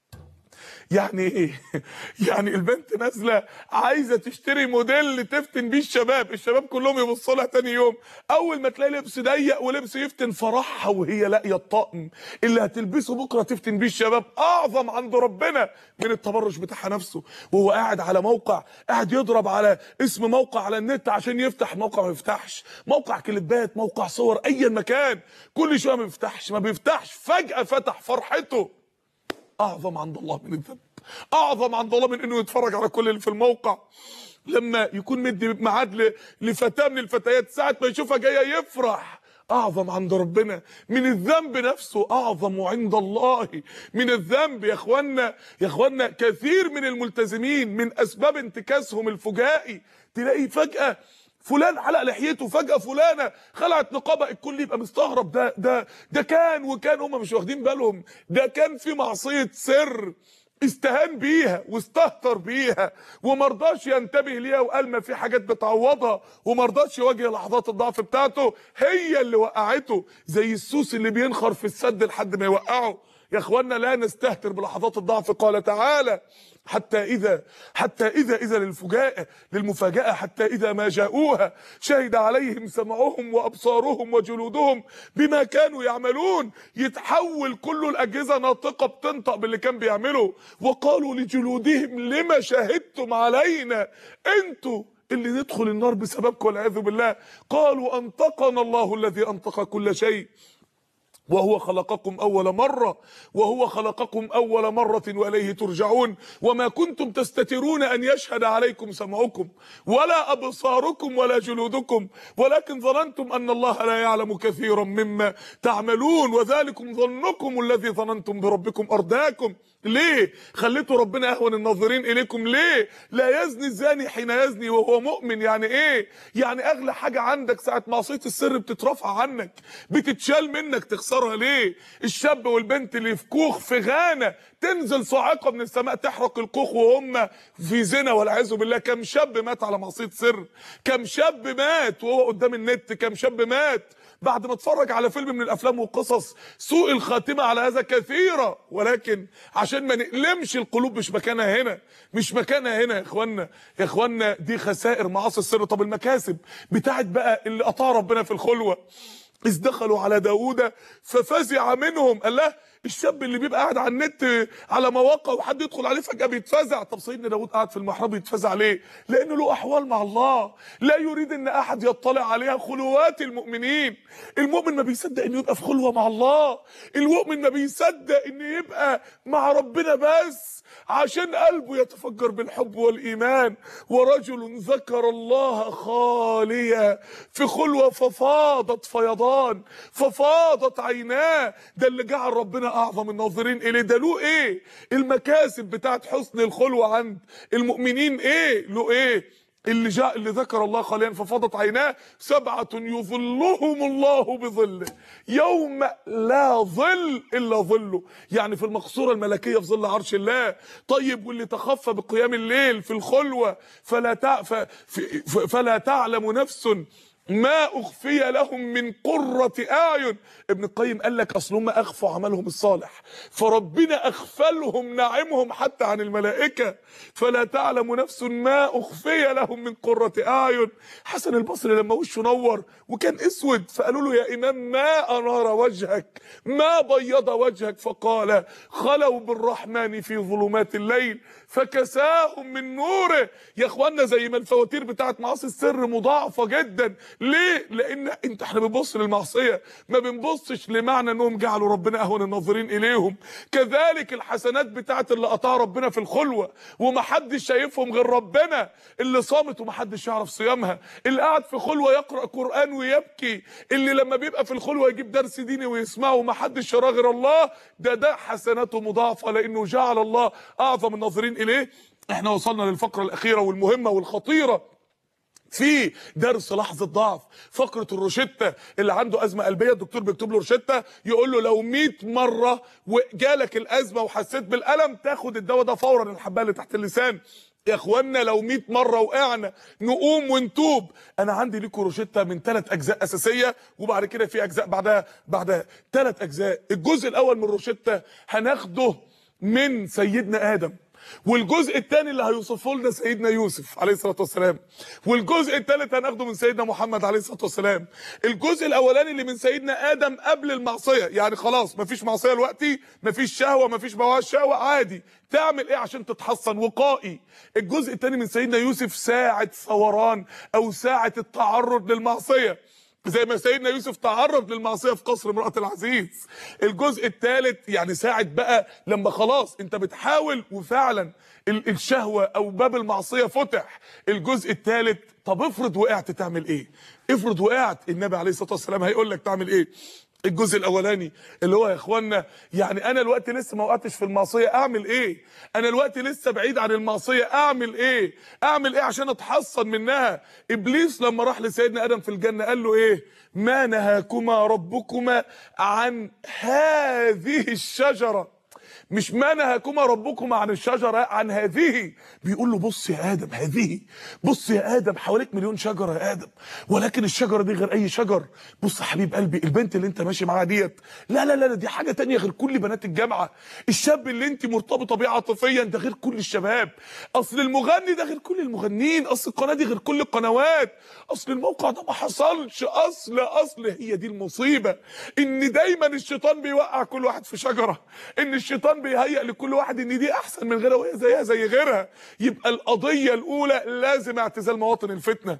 يعني ايه يعني البنت نازله عايزه تشتري موديل تفتن بيه الشباب الشباب كلهم يبصوا لها تاني يوم اول ما تلاقي لبس ضيق ولبس يفتن فرحها وهي لاقيه الطقم اللي هتلبسه بكره تفتن بيه الشباب اعظم عند ربنا من التبرج بتاعها نفسه وهو قاعد على موقع قاعد يضرب على اسم موقع على النت عشان يفتح موقع ما يفتحش موقع كليبات موقع صور ايا مكان كل شويه ما بيفتحش ما بيفتحش فجاه فتح فرحته اعظم عند الله من الذنب اعظم عند الله من انه يتفرج على كل اللي في الموقع لما يكون مدي ميعاد لفتاه من الفتيات ساعه ما يشوفها جايه يفرح اعظم عند ربنا من الذنب نفسه اعظم عند الله من الذنب يا اخوانا يا اخوانا كثير من الملتزمين من اسباب انتكاسهم الفجائي تلاقي فجاه فلان حلق لحيته فجأة فلانة خلعت نقابة الكل يبقى مستغرب ده ده ده كان وكان هم مش واخدين بالهم ده كان في معصية سر استهان بيها واستهتر بيها ومرضاش ينتبه ليها وقال ما في حاجات بتعوضها ومرضاش يواجه لحظات الضعف بتاعته هي اللي وقعته زي السوس اللي بينخر في السد لحد ما يوقعه يا اخوانا لا نستهتر بلحظات الضعف قال تعالى حتى إذا حتى إذا إذا للفجاءة للمفاجأة حتى إذا ما جاءوها شهد عليهم سمعهم وأبصارهم وجلودهم بما كانوا يعملون يتحول كل الأجهزة ناطقة بتنطق باللي كان بيعمله وقالوا لجلودهم لما شهدتم علينا انتوا اللي ندخل النار بسببكم والعياذ بالله قالوا أنطقنا الله الذي أنطق كل شيء وهو خلقكم أول مرة وهو خلقكم أول مرة وإليه ترجعون وما كنتم تستترون أن يشهد عليكم سمعكم ولا أبصاركم ولا جلودكم ولكن ظننتم أن الله لا يعلم كثيرا مما تعملون وذلكم ظنكم الذي ظننتم بربكم أرداكم ليه خليتوا ربنا اهون الناظرين اليكم ليه لا يزني الزاني حين يزني وهو مؤمن يعني ايه يعني اغلى حاجه عندك ساعه معصيه السر بتترفع عنك بتتشال منك تخسرها ليه الشاب والبنت اللي في كوخ في غانا تنزل صاعقه من السماء تحرق الكوخ وهم في زنا والعياذ بالله كم شاب مات على معصيه سر كم شاب مات وهو قدام النت كم شاب مات بعد ما اتفرج على فيلم من الافلام والقصص سوء الخاتمه على هذا كثيره ولكن عشان ما نقلمش القلوب مش مكانها هنا مش مكانها هنا يا اخوانا يا اخوانا دي خسائر معاصي السر طب المكاسب بتاعت بقى اللي اطاع ربنا في الخلوه إذ دخلوا على داوود ففزع منهم قال له الشاب اللي بيبقى قاعد على النت على مواقع وحد يدخل عليه فجأة بيتفزع طب سيدنا داوود قاعد في المحراب يتفزع ليه لأنه له أحوال مع الله لا يريد أن أحد يطلع عليها خلوات المؤمنين المؤمن ما بيصدق أنه يبقى في خلوة مع الله المؤمن ما بيصدق أنه يبقى مع ربنا بس عشان قلبه يتفجر بالحب والإيمان ورجل ذكر الله خاليا في خلوة ففاضت فيضان ففاضت عيناه ده اللي جعل ربنا أعظم الناظرين إليه ده له إيه المكاسب بتاعت حسن الخلوة عند المؤمنين إيه له إيه اللي جاء اللي ذكر الله خاليا ففاضت عيناه سبعة يظلهم الله بظله يوم لا ظل إلا ظله يعني في المقصورة الملكية في ظل عرش الله طيب واللي تخفى بقيام الليل في الخلوة فلا تع... ف... ف... فلا تعلم نفس ما اخفي لهم من قرة اعين ابن القيم قال لك اصل هم اخفوا عملهم الصالح فربنا اخفلهم نعمهم حتى عن الملائكة فلا تعلم نفس ما اخفي لهم من قرة اعين حسن البصري لما وشه نور وكان اسود فقالوا له يا امام ما انار وجهك ما بيض وجهك فقال خلوا بالرحمن في ظلمات الليل فكساهم من نوره يا اخوانا زي ما الفواتير بتاعت معاصي السر مضاعفة جدا ليه لان انت احنا بنبص للمعصيه ما بنبصش لمعنى انهم جعلوا ربنا اهون الناظرين اليهم كذلك الحسنات بتاعت اللي قطع ربنا في الخلوه ومحدش شايفهم غير ربنا اللي صامت ومحدش يعرف صيامها اللي قاعد في خلوه يقرا قران ويبكي اللي لما بيبقى في الخلوه يجيب درس ديني ويسمعه ومحدش يراه غير الله ده ده حسناته مضاعفه لانه جعل الله اعظم الناظرين اليه احنا وصلنا للفقره الاخيره والمهمه والخطيره في درس لحظه ضعف فقره الروشته اللي عنده ازمه قلبيه الدكتور بيكتب له روشته يقول له لو 100 مره وجالك الازمه وحسيت بالالم تاخد الدواء ده فورا الحبايه اللي تحت اللسان يا اخوانا لو 100 مره وقعنا نقوم ونتوب انا عندي ليكوا روشته من ثلاث اجزاء اساسيه وبعد كده في اجزاء بعدها بعدها ثلاث اجزاء الجزء الاول من الروشته هناخده من سيدنا ادم والجزء الثاني اللي هيوصفه لنا سيدنا يوسف عليه الصلاه والسلام والجزء الثالث هناخده من سيدنا محمد عليه الصلاه والسلام الجزء الاولاني اللي من سيدنا ادم قبل المعصيه يعني خلاص مفيش معصيه دلوقتي مفيش شهوه مفيش بواش شهوه عادي تعمل ايه عشان تتحصن وقائي الجزء الثاني من سيدنا يوسف ساعه ثوران او ساعه التعرض للمعصيه زي ما سيدنا يوسف تعرض للمعصيه في قصر امراه العزيز الجزء الثالث يعني ساعه بقى لما خلاص انت بتحاول وفعلا ال- الشهوه او باب المعصيه فتح الجزء الثالث طب افرض وقعت تعمل ايه افرض وقعت النبي عليه الصلاه والسلام هيقول لك تعمل ايه الجزء الاولاني اللي هو يا اخوانا يعني انا الوقت لسه ما وقعتش في المعصيه اعمل ايه انا الوقت لسه بعيد عن المعصيه اعمل ايه اعمل ايه عشان اتحصن منها ابليس لما راح لسيدنا ادم في الجنه قال له ايه ما نهاكما ربكما عن هذه الشجره مش ما نهاكما ربكما عن الشجره عن هذه بيقول له بص يا ادم هذه بص يا ادم حواليك مليون شجره يا ادم ولكن الشجره دي غير اي شجر بص يا حبيب قلبي البنت اللي انت ماشي معاها ديت لا لا لا دي حاجه تانية غير كل بنات الجامعه الشاب اللي انت مرتبطه بيه عاطفيا ده غير كل الشباب اصل المغني ده غير كل المغنيين اصل القناه دي غير كل القنوات اصل الموقع ده ما حصلش اصل اصل هي دي المصيبه ان دايما الشيطان بيوقع كل واحد في شجره ان الشيطان بيهيئ لكل واحد ان دي احسن من غيرها وهي زيها زي غيرها يبقى القضيه الاولى لازم اعتزال مواطن الفتنه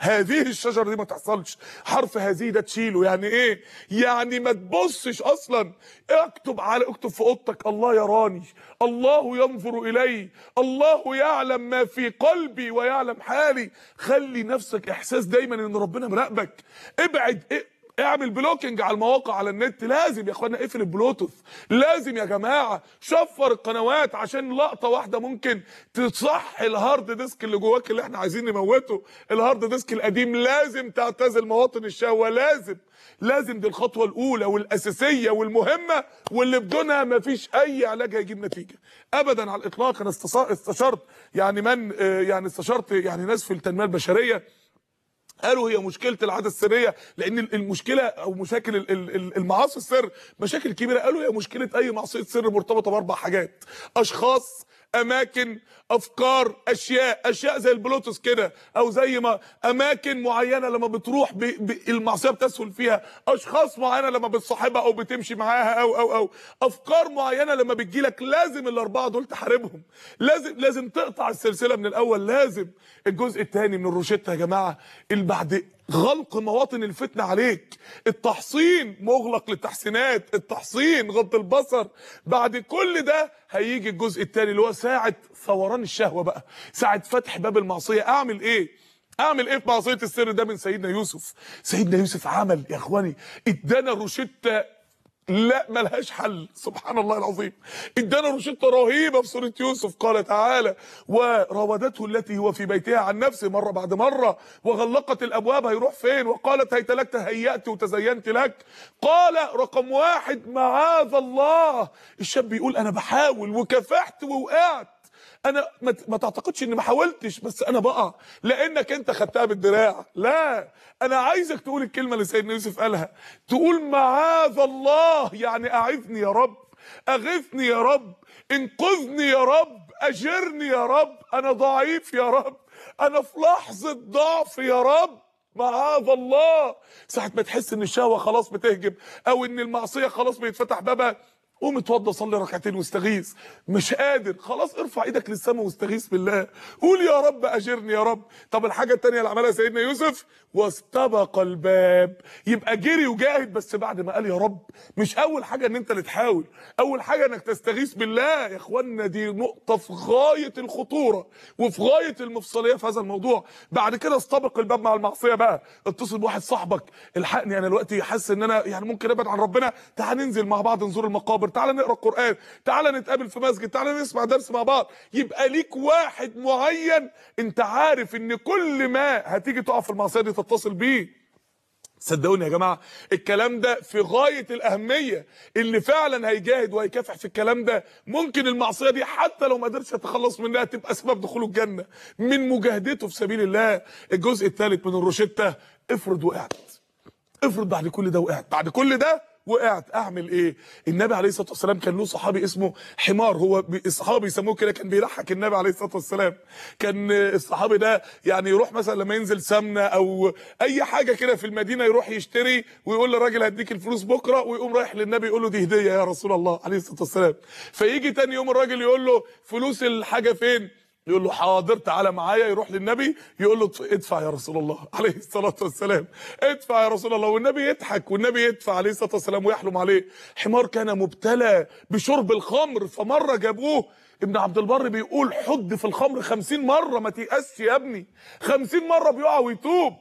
هذه الشجره دي ما تحصلش حرف هذه ده تشيله يعني ايه يعني ما تبصش اصلا اكتب على اكتب في اوضتك الله يراني الله ينظر الي الله يعلم ما في قلبي ويعلم حالي خلي نفسك احساس دايما ان ربنا مراقبك ابعد إيه اعمل بلوكينج على المواقع على النت لازم يا اخوانا اقفل البلوتوث لازم يا جماعه شفر القنوات عشان لقطه واحده ممكن تصح الهارد ديسك اللي جواك اللي احنا عايزين نموته الهارد ديسك القديم لازم تعتزل مواطن الشهوه لازم لازم دي الخطوه الاولى والاساسيه والمهمه واللي بدونها مفيش اي علاج هيجيب نتيجه ابدا على الاطلاق انا استص- استشرت يعني من آه، يعني استشرت يعني ناس في التنميه البشريه قالوا هي مشكله العاده السريه لان المشكله او مشاكل ال- ال- ال- المعاصي السر مشاكل كبيره قالوا هي مشكله اي معصيه سر مرتبطه باربع حاجات اشخاص اماكن افكار اشياء اشياء زي البلوتوث كده او زي ما اماكن معينه لما بتروح ب... ب... المعصيه بتسهل فيها اشخاص معينه لما بتصاحبها او بتمشي معاها او او او افكار معينه لما بتجيلك لازم الاربعه دول تحاربهم لازم لازم تقطع السلسله من الاول لازم الجزء الثاني من الروشته يا جماعه اللي بعد غلق مواطن الفتنة عليك التحصين مغلق للتحسينات التحصين غض البصر بعد كل ده هيجي الجزء الثاني اللي هو ساعة ثوران الشهوة بقى ساعة فتح باب المعصية اعمل ايه اعمل ايه في معصية السر ده من سيدنا يوسف سيدنا يوسف عمل يا اخواني ادانا روشتة لا ملهاش حل سبحان الله العظيم ادانا روشته رهيبه في سوره يوسف قال تعالى وراودته التي هو في بيتها عن نفسه مره بعد مره وغلقت الابواب هيروح فين وقالت هيت لك تهيأت وتزينت لك قال رقم واحد معاذ الله الشاب بيقول انا بحاول وكافحت ووقعت انا ما ت- ما تعتقدش اني ما حاولتش بس انا بقع لانك انت خدتها بالدراع لا انا عايزك تقول الكلمه اللي سيدنا يوسف قالها تقول معاذ الله يعني اعذني يا رب اغثني يا رب انقذني يا رب اجرني يا رب انا ضعيف يا رب انا في لحظه ضعف يا رب معاذ الله ساعة ما تحس ان الشهوة خلاص بتهجم او ان المعصية خلاص بيتفتح بابها قوم اتوضى صلي ركعتين واستغيث مش قادر خلاص ارفع ايدك للسماء واستغيث بالله قول يا رب اجرني يا رب طب الحاجه الثانيه اللي عملها سيدنا يوسف واستبق الباب يبقى جري وجاهد بس بعد ما قال يا رب مش اول حاجه ان انت اللي تحاول اول حاجه انك تستغيث بالله يا اخوانا دي نقطه في غايه الخطوره وفي غايه المفصليه في هذا الموضوع بعد كده استبق الباب مع المعصيه بقى اتصل بواحد صاحبك الحقني انا دلوقتي حاسس ان انا يعني ممكن ابعد عن ربنا تعال ننزل مع بعض نزور المقابر تعال نقرا القران تعال نتقابل في مسجد تعال نسمع درس مع بعض يبقى ليك واحد معين انت عارف ان كل ما هتيجي تقع في المعصيه دي تتصل بيه صدقوني يا جماعه الكلام ده في غايه الاهميه اللي فعلا هيجاهد وهيكافح في الكلام ده ممكن المعصيه دي حتى لو ما قدرش يتخلص منها تبقى اسباب دخوله الجنه من مجاهدته في سبيل الله الجزء الثالث من الروشته افرض وقعت افرض بعد كل ده وقعت بعد كل ده وقعت اعمل ايه النبي عليه الصلاه والسلام كان له صحابي اسمه حمار هو بي- الصحابه بيسموه كده كان بيضحك النبي عليه الصلاه والسلام كان الصحابي ده يعني يروح مثلا لما ينزل سمنه او اي حاجه كده في المدينه يروح يشتري ويقول للراجل هديك الفلوس بكره ويقوم رايح للنبي يقول له دي هديه يا رسول الله عليه الصلاه والسلام فيجي تاني يوم الراجل يقول له فلوس الحاجه فين يقول له حاضر تعالى معايا يروح للنبي يقول له ادفع يا رسول الله عليه الصلاه والسلام ادفع يا رسول الله والنبي يضحك والنبي يدفع عليه الصلاه والسلام ويحلم عليه حمار كان مبتلى بشرب الخمر فمره جابوه ابن عبد البر بيقول حد في الخمر خمسين مرة ما تيأسش يا ابني خمسين مرة بيقع ويتوب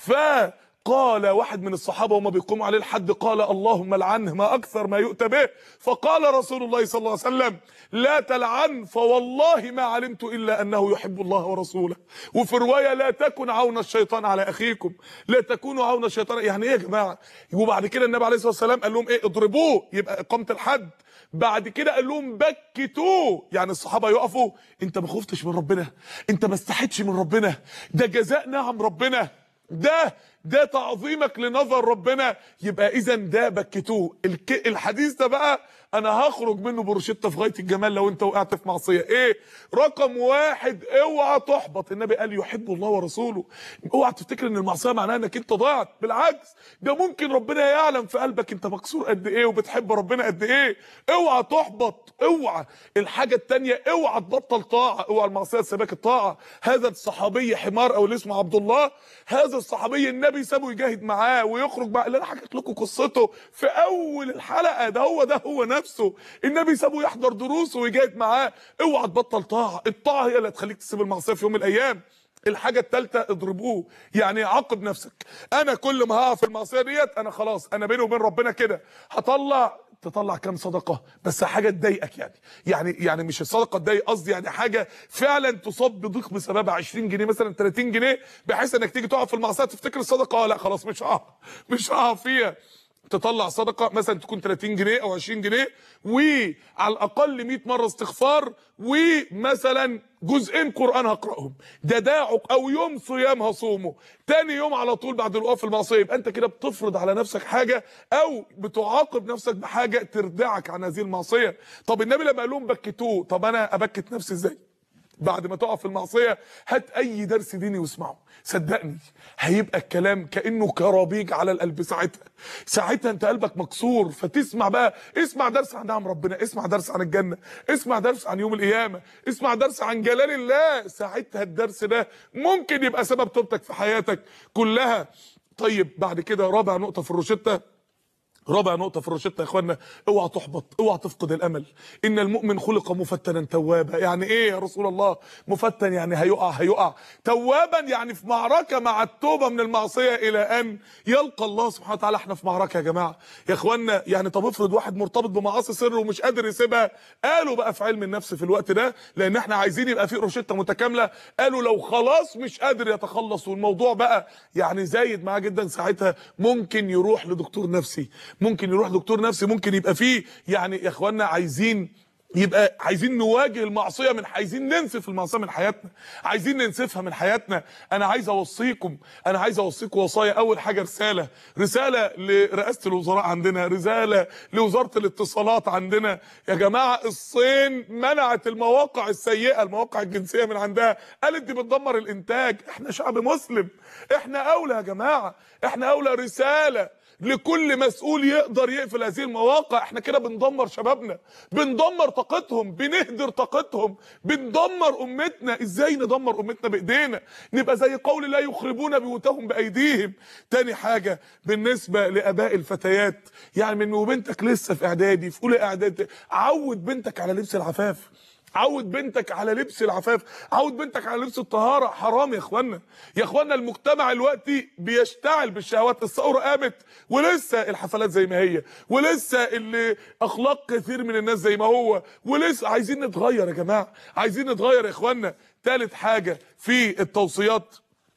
فقال واحد من الصحابة وما بيقوموا عليه الحد قال اللهم لعنه ما أكثر ما يؤتى به فقال رسول الله صلى الله عليه وسلم لا تلعن فوالله ما علمت إلا أنه يحب الله ورسوله وفي رواية لا تكن عون الشيطان على أخيكم لا تكونوا عون الشيطان يعني إيه يا جماعة وبعد كده النبي عليه الصلاة والسلام قال لهم إيه اضربوه يبقى إقامة الحد بعد كده قال لهم بكتوه يعني الصحابه يقفوا انت ما خفتش من ربنا انت ما استحيتش من ربنا ده جزاء نعم ربنا ده ده تعظيمك لنظر ربنا يبقى اذا ده بكتوه الك... الحديث ده بقى انا هخرج منه بروشته في غايه الجمال لو انت وقعت في معصيه ايه رقم واحد اوعى تحبط النبي قال يحب الله ورسوله اوعى تفتكر ان المعصيه معناها انك انت ضاعت بالعكس ده ممكن ربنا يعلم في قلبك انت مكسور قد ايه وبتحب ربنا قد ايه اوعى تحبط اوعى الحاجه التانية اوعى تبطل طاعه اوعى المعصيه تسيبك الطاعه هذا الصحابي حمار او اللي اسمه عبد الله هذا الصحابي النبي سابه يجاهد معاه ويخرج مع اللي انا حكيت لكم قصته في اول الحلقه ده هو ده هو نفسه النبي سابه يحضر دروسه ويجاهد معاه اوعى تبطل طاعه الطاعه هي اللي هتخليك تسيب المعصيه في يوم من الايام الحاجة التالتة اضربوه يعني عاقب نفسك انا كل ما هقع في المعصية ديت انا خلاص انا بيني وبين ربنا كده هطلع تطلع كام صدقة بس حاجة تضايقك يعني يعني يعني مش الصدقة تضايق قصدي يعني حاجة فعلا تصاب بضيق بسببها 20 جنيه مثلا 30 جنيه بحيث انك تيجي تقع في المعصية تفتكر الصدقة لا خلاص مش هقع مش هقع فيها تطلع صدقه مثلا تكون 30 جنيه او 20 جنيه وعلى الاقل 100 مره استغفار ومثلا جزئين قران هقراهم ده داعك او يوم صيام هصومه تاني يوم على طول بعد الوقوف في المعصيه يبقى انت كده بتفرض على نفسك حاجه او بتعاقب نفسك بحاجه تردعك عن هذه المعصيه طب النبي لما قال لهم بكتوه طب انا ابكت نفسي ازاي بعد ما تقع في المعصيه هات اي درس ديني واسمعه صدقني هيبقى الكلام كانه كرابيج على القلب ساعتها ساعتها انت قلبك مكسور فتسمع بقى اسمع درس عن نعم ربنا اسمع درس عن الجنه اسمع درس عن يوم القيامه اسمع درس عن جلال الله ساعتها الدرس ده ممكن يبقى سبب توبتك في حياتك كلها طيب بعد كده رابع نقطه في الروشته رابع نقطة في الروشتة يا اخوانا اوعى تحبط اوعى تفقد الامل ان المؤمن خلق مفتنا توابا يعني ايه يا رسول الله مفتن يعني هيقع هيقع توابا يعني في معركة مع التوبة من المعصية الى ان يلقى الله سبحانه وتعالى احنا في معركة يا جماعة يا اخوانا يعني طب افرض واحد مرتبط بمعاصي سر ومش قادر يسيبها قالوا بقى في علم النفس في الوقت ده لان احنا عايزين يبقى في روشتة متكاملة قالوا لو خلاص مش قادر يتخلص والموضوع بقى يعني زايد معاه جدا ساعتها ممكن يروح لدكتور نفسي ممكن يروح دكتور نفسي ممكن يبقى فيه يعني يا اخوانا عايزين يبقى عايزين نواجه المعصيه من عايزين ننسف المعصيه من حياتنا عايزين ننسفها من حياتنا انا عايز اوصيكم انا عايز اوصيكم وصايا اول حاجه رساله رساله لرئاسه الوزراء عندنا رساله لوزاره الاتصالات عندنا يا جماعه الصين منعت المواقع السيئه المواقع الجنسيه من عندها قالت دي بتدمر الانتاج احنا شعب مسلم احنا اولى يا جماعه احنا اولى رساله لكل مسؤول يقدر يقفل هذه المواقع احنا كده بندمر شبابنا بندمر طاقتهم بنهدر طاقتهم بندمر امتنا ازاي ندمر امتنا بايدينا نبقى زي قول لا يخربون بيوتهم بايديهم تاني حاجه بالنسبه لاباء الفتيات يعني من وبنتك لسه في اعدادي في اولى اعدادي عود بنتك على لبس العفاف عود بنتك على لبس العفاف عود بنتك على لبس الطهارة حرام يا اخوانا يا اخوانا المجتمع دلوقتي بيشتعل بالشهوات الثورة قامت ولسه الحفلات زي ما هي ولسه اللي اخلاق كثير من الناس زي ما هو ولسه عايزين نتغير يا جماعة عايزين نتغير يا اخوانا ثالث حاجة في التوصيات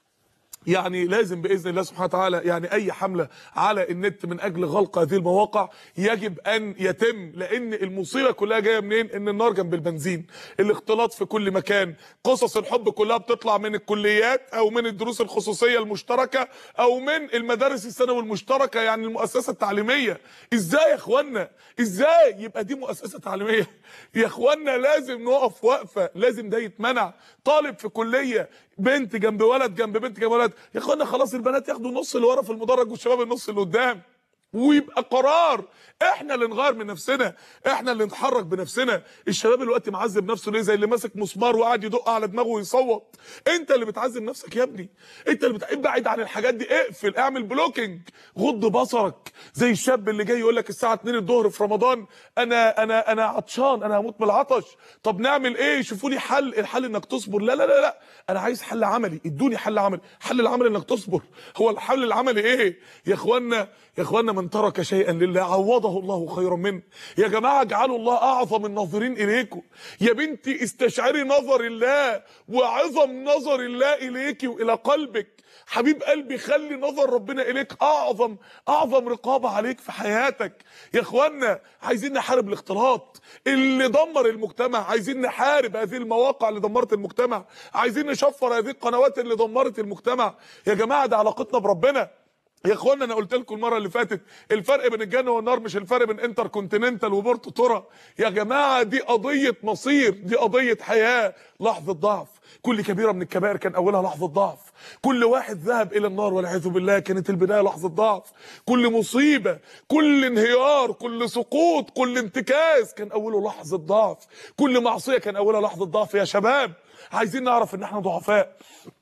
يعني لازم باذن الله سبحانه وتعالى يعني اي حمله على النت من اجل غلق هذه المواقع يجب ان يتم لان المصيبه كلها جايه منين ان النار جنب البنزين الاختلاط في كل مكان قصص الحب كلها بتطلع من الكليات او من الدروس الخصوصيه المشتركه او من المدارس الثانوي المشتركه يعني المؤسسه التعليميه ازاي يا اخوانا ازاي يبقى دي مؤسسه تعليميه يا اخوانا لازم نقف وقفه لازم ده يتمنع طالب في كليه بنت جنب ولد جنب بنت جنب ولد يا اخوانا خلاص البنات ياخدوا النص اللي ورا في المدرج والشباب النص اللي قدام ويبقى قرار احنا اللي نغير من نفسنا احنا اللي نتحرك بنفسنا الشباب دلوقتي معذب نفسه ليه زي اللي ماسك مسمار وقاعد يدق على دماغه ويصوت انت اللي بتعذب نفسك يا ابني انت اللي بت... ابعد عن الحاجات دي اقفل اعمل بلوكينج غض بصرك زي الشاب اللي جاي يقول لك الساعه 2 الظهر في رمضان انا انا انا عطشان انا هموت من العطش طب نعمل ايه شوفوا لي حل الحل انك تصبر لا لا لا لا انا عايز حل عملي ادوني حل عملي حل العمل انك تصبر هو الحل العملي ايه يا اخوانا يا اخوانا من ترك شيئا لله عوضه الله خيرا منه يا جماعه اجعلوا الله اعظم الناظرين اليكم يا بنتي استشعري نظر الله وعظم نظر الله اليك والى قلبك حبيب قلبي خلي نظر ربنا اليك اعظم اعظم رقابه عليك في حياتك يا اخوانا عايزين نحارب الاختلاط اللي دمر المجتمع عايزين نحارب هذه المواقع اللي دمرت المجتمع عايزين نشفر هذه القنوات اللي دمرت المجتمع يا جماعه ده علاقتنا بربنا يا اخوانا انا قلت لكم المره اللي فاتت الفرق بين الجنه والنار مش الفرق بين انتر كونتيننتال وبورتو تورا يا جماعه دي قضيه مصير دي قضيه حياه لحظه ضعف كل كبيره من الكبائر كان اولها لحظه ضعف كل واحد ذهب الى النار والعياذ بالله كانت البدايه لحظه ضعف كل مصيبه كل انهيار كل سقوط كل انتكاس كان اوله لحظه ضعف كل معصيه كان اولها لحظه ضعف يا شباب عايزين نعرف ان احنا ضعفاء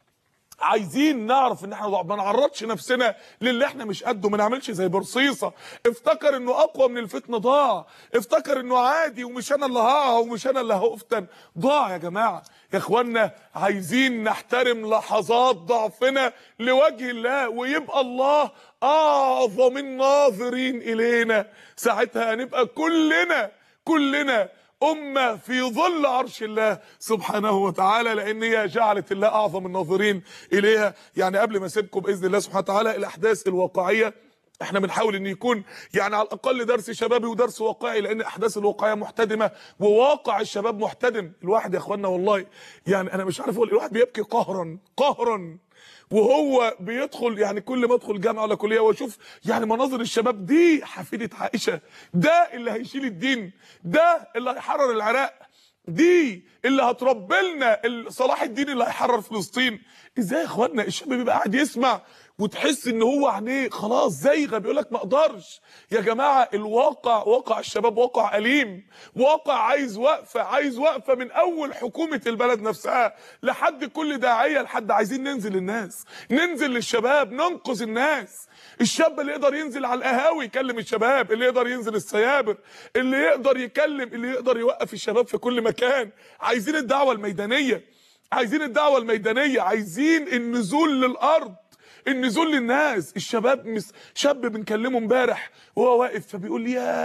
عايزين نعرف ان احنا ضعف ما نعرضش نفسنا للي احنا مش قده ما نعملش زي برصيصه افتكر انه اقوى من الفتنه ضاع افتكر انه عادي ومش انا اللي هقع ومش انا اللي هفتن ضاع يا جماعه يا اخوانا عايزين نحترم لحظات ضعفنا لوجه الله ويبقى الله اعظم الناظرين الينا ساعتها هنبقى كلنا كلنا أمة في ظل عرش الله سبحانه وتعالى لأن هي جعلت الله أعظم الناظرين إليها يعني قبل ما أسيبكم بإذن الله سبحانه وتعالى الأحداث الواقعية احنا بنحاول ان يكون يعني على الاقل درس شبابي ودرس واقعي لان الاحداث الواقعيه محتدمه وواقع الشباب محتدم الواحد يا اخوانا والله يعني انا مش عارف اقول الواحد بيبكي قهرا قهرا وهو بيدخل يعني كل ما ادخل جامعه ولا كليه واشوف يعني مناظر الشباب دي حفيده عائشه ده اللي هيشيل الدين ده اللي هيحرر العراق دي اللي هتربي لنا صلاح الدين اللي هيحرر فلسطين ازاي يا اخوانا الشاب بيبقى قاعد يسمع وتحس ان هو عينيه خلاص زايغه بيقول لك ما اقدرش يا جماعه الواقع واقع الشباب واقع اليم واقع عايز وقفه عايز وقفه من اول حكومه البلد نفسها لحد كل داعيه لحد عايزين ننزل الناس ننزل للشباب ننقذ الناس الشاب اللي يقدر ينزل على القهاوي يكلم الشباب اللي يقدر ينزل السيابر اللي يقدر يكلم اللي يقدر يوقف الشباب في كل مكان عايزين الدعوه الميدانيه عايزين الدعوه الميدانيه عايزين النزول للارض النزول للناس الشباب مس شاب بنكلمه امبارح وهو واقف فبيقول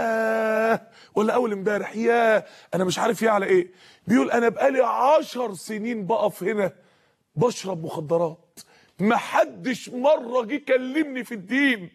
ياه ولا اول امبارح ياه انا مش عارف ايه على ايه بيقول انا بقالي عشر سنين بقف هنا بشرب مخدرات ما حدش مره جه كلمني في الدين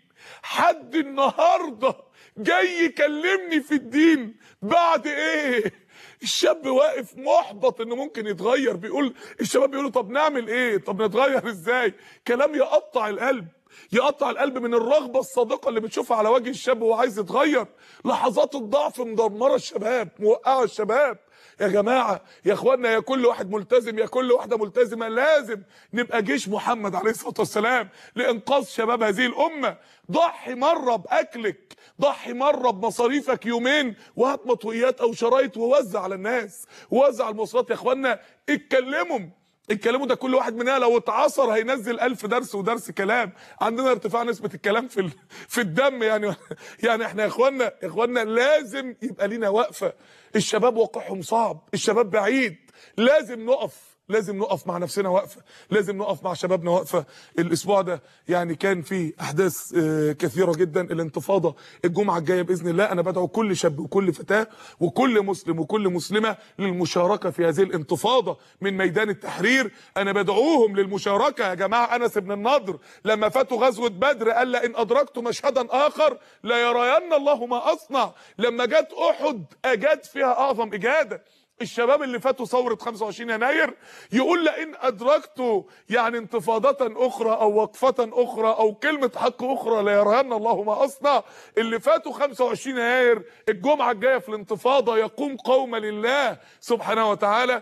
حد النهارده جاي يكلمني في الدين بعد ايه الشاب واقف محبط انه ممكن يتغير بيقول الشباب بيقولوا طب نعمل ايه طب نتغير ازاي كلام يقطع القلب يقطع القلب من الرغبة الصادقة اللي بتشوفها على وجه الشاب وهو عايز يتغير لحظات الضعف مدمرة الشباب موقعة الشباب يا جماعة يا اخوانا يا كل واحد ملتزم يا كل واحدة ملتزمة لازم نبقى جيش محمد عليه الصلاة والسلام لإنقاذ شباب هذه الأمة ضحي مرة بأكلك ضحي مرة بمصاريفك يومين وهات مطويات أو شرايط ووزع على الناس ووزع المواصلات يا اخوانا اتكلموا الكلام ده كل واحد مننا لو اتعصر هينزل ألف درس ودرس كلام عندنا ارتفاع نسبة الكلام في ال... في الدم يعني يعني احنا يا اخوانا يا اخوانا لازم يبقى لينا وقفة الشباب واقعهم صعب الشباب بعيد لازم نقف لازم نقف مع نفسنا وقفه لازم نقف مع شبابنا وقفه الاسبوع ده يعني كان في احداث كثيره جدا الانتفاضه الجمعه الجايه باذن الله انا بدعو كل شاب وكل فتاه وكل مسلم وكل مسلمه للمشاركه في هذه الانتفاضه من ميدان التحرير انا بدعوهم للمشاركه يا جماعه انس بن النضر لما فاتوا غزوه بدر قال لئن ادركت مشهدا اخر لا يرين الله ما اصنع لما جت احد اجاد فيها اعظم اجاده الشباب اللي فاتوا ثورة 25 يناير يقول لئن أدركت يعني انتفاضة أخرى أو وقفة أخرى أو كلمة حق أخرى لا يرهن الله ما أصنع اللي فاتوا 25 يناير الجمعة الجاية في الانتفاضة يقوم قوم لله سبحانه وتعالى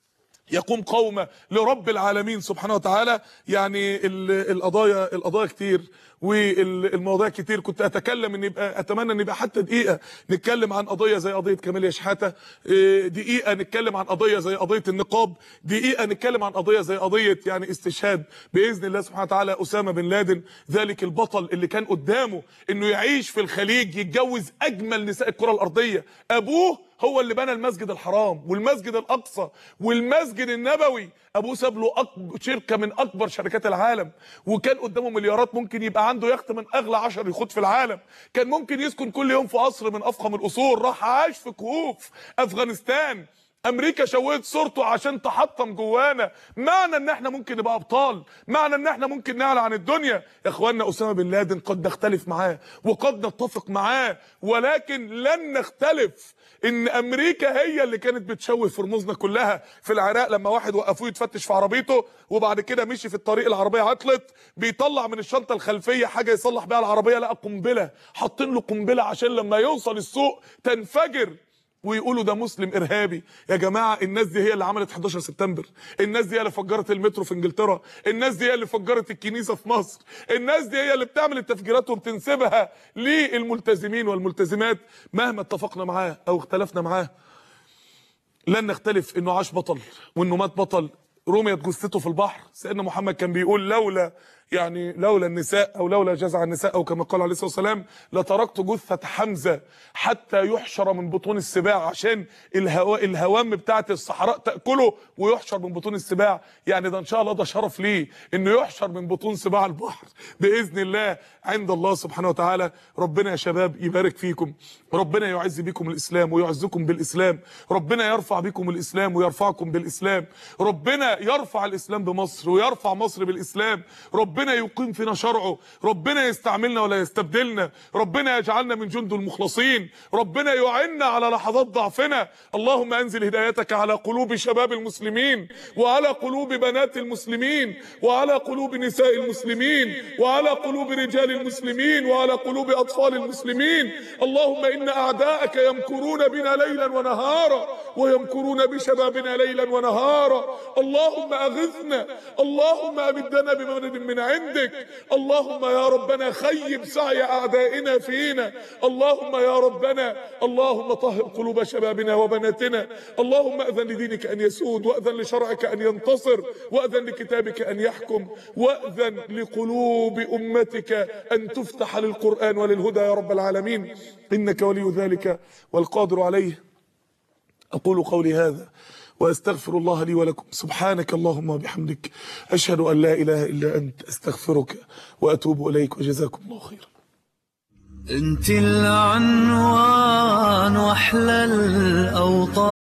يقوم قوم لرب العالمين سبحانه وتعالى يعني القضايا القضايا كتير والمواضيع كتير كنت اتكلم ان يبقى اتمنى ان يبقى حتى دقيقه نتكلم عن قضيه زي قضيه كمال شحاته دقيقه نتكلم عن قضيه زي قضيه النقاب دقيقه نتكلم عن قضيه زي قضيه يعني استشهاد باذن الله سبحانه وتعالى اسامه بن لادن ذلك البطل اللي كان قدامه انه يعيش في الخليج يتجوز اجمل نساء الكره الارضيه ابوه هو اللي بنى المسجد الحرام والمسجد الاقصى والمسجد النبوي ابوه ساب له أكبر شركه من اكبر شركات العالم وكان قدامه مليارات ممكن يبقى عنده يخت من اغلى 10 يخوت في العالم كان ممكن يسكن كل يوم في قصر من افخم القصور راح عاش في كهوف افغانستان امريكا شوهت صورته عشان تحطم جوانا معنى ان احنا ممكن نبقى ابطال معنى ان احنا ممكن نعلى عن الدنيا يا اخوانا اسامه بن لادن قد نختلف معاه وقد نتفق معاه ولكن لن نختلف ان امريكا هي اللي كانت بتشوه في رموزنا كلها في العراق لما واحد وقفوه يتفتش في عربيته وبعد كده مشي في الطريق العربيه عطلت بيطلع من الشنطه الخلفيه حاجه يصلح بيها العربيه لقى قنبله حاطين له قنبله عشان لما يوصل السوق تنفجر ويقولوا ده مسلم ارهابي يا جماعه الناس دي هي اللي عملت 11 سبتمبر الناس دي هي اللي فجرت المترو في انجلترا الناس دي هي اللي فجرت الكنيسه في مصر الناس دي هي اللي بتعمل التفجيرات وبتنسبها للملتزمين والملتزمات مهما اتفقنا معاه او اختلفنا معاه لن نختلف انه عاش بطل وانه مات بطل رميت جثته في البحر سيدنا محمد كان بيقول لولا يعني لولا النساء او لولا جزع النساء او كما قال عليه الصلاه والسلام لتركت جثه حمزه حتى يحشر من بطون السباع عشان الهوا الهوام بتاعه الصحراء تاكله ويحشر من بطون السباع يعني ده ان شاء الله ده شرف ليه انه يحشر من بطون سباع البحر باذن الله عند الله سبحانه وتعالى ربنا يا شباب يبارك فيكم ربنا يعز بكم الاسلام ويعزكم بالاسلام ربنا يرفع بكم الاسلام ويرفعكم بالاسلام ربنا يرفع الاسلام بمصر ويرفع مصر بالاسلام ربنا يقيم فينا شرعه ربنا يستعملنا ولا يستبدلنا ربنا يجعلنا من جند المخلصين ربنا يعنا على لحظات ضعفنا اللهم انزل هدايتك على قلوب شباب المسلمين وعلى قلوب بنات المسلمين وعلى قلوب نساء المسلمين وعلى قلوب رجال المسلمين وعلى قلوب اطفال المسلمين اللهم ان اعداءك يمكرون بنا ليلا ونهارا ويمكرون بشبابنا ليلا ونهارا اللهم اغثنا اللهم امدنا بمدد من عندك اللهم يا ربنا خيب سعي اعدائنا فينا اللهم يا ربنا اللهم طهر قلوب شبابنا وبناتنا اللهم اذن لدينك ان يسود واذن لشرعك ان ينتصر واذن لكتابك ان يحكم واذن لقلوب امتك ان تفتح للقران وللهدى يا رب العالمين انك ولي ذلك والقادر عليه اقول قولي هذا واستغفر الله لي ولكم سبحانك اللهم وبحمدك اشهد ان لا اله الا انت استغفرك واتوب اليك وجزاكم الله خيرا انت العنوان واحلى الاوطان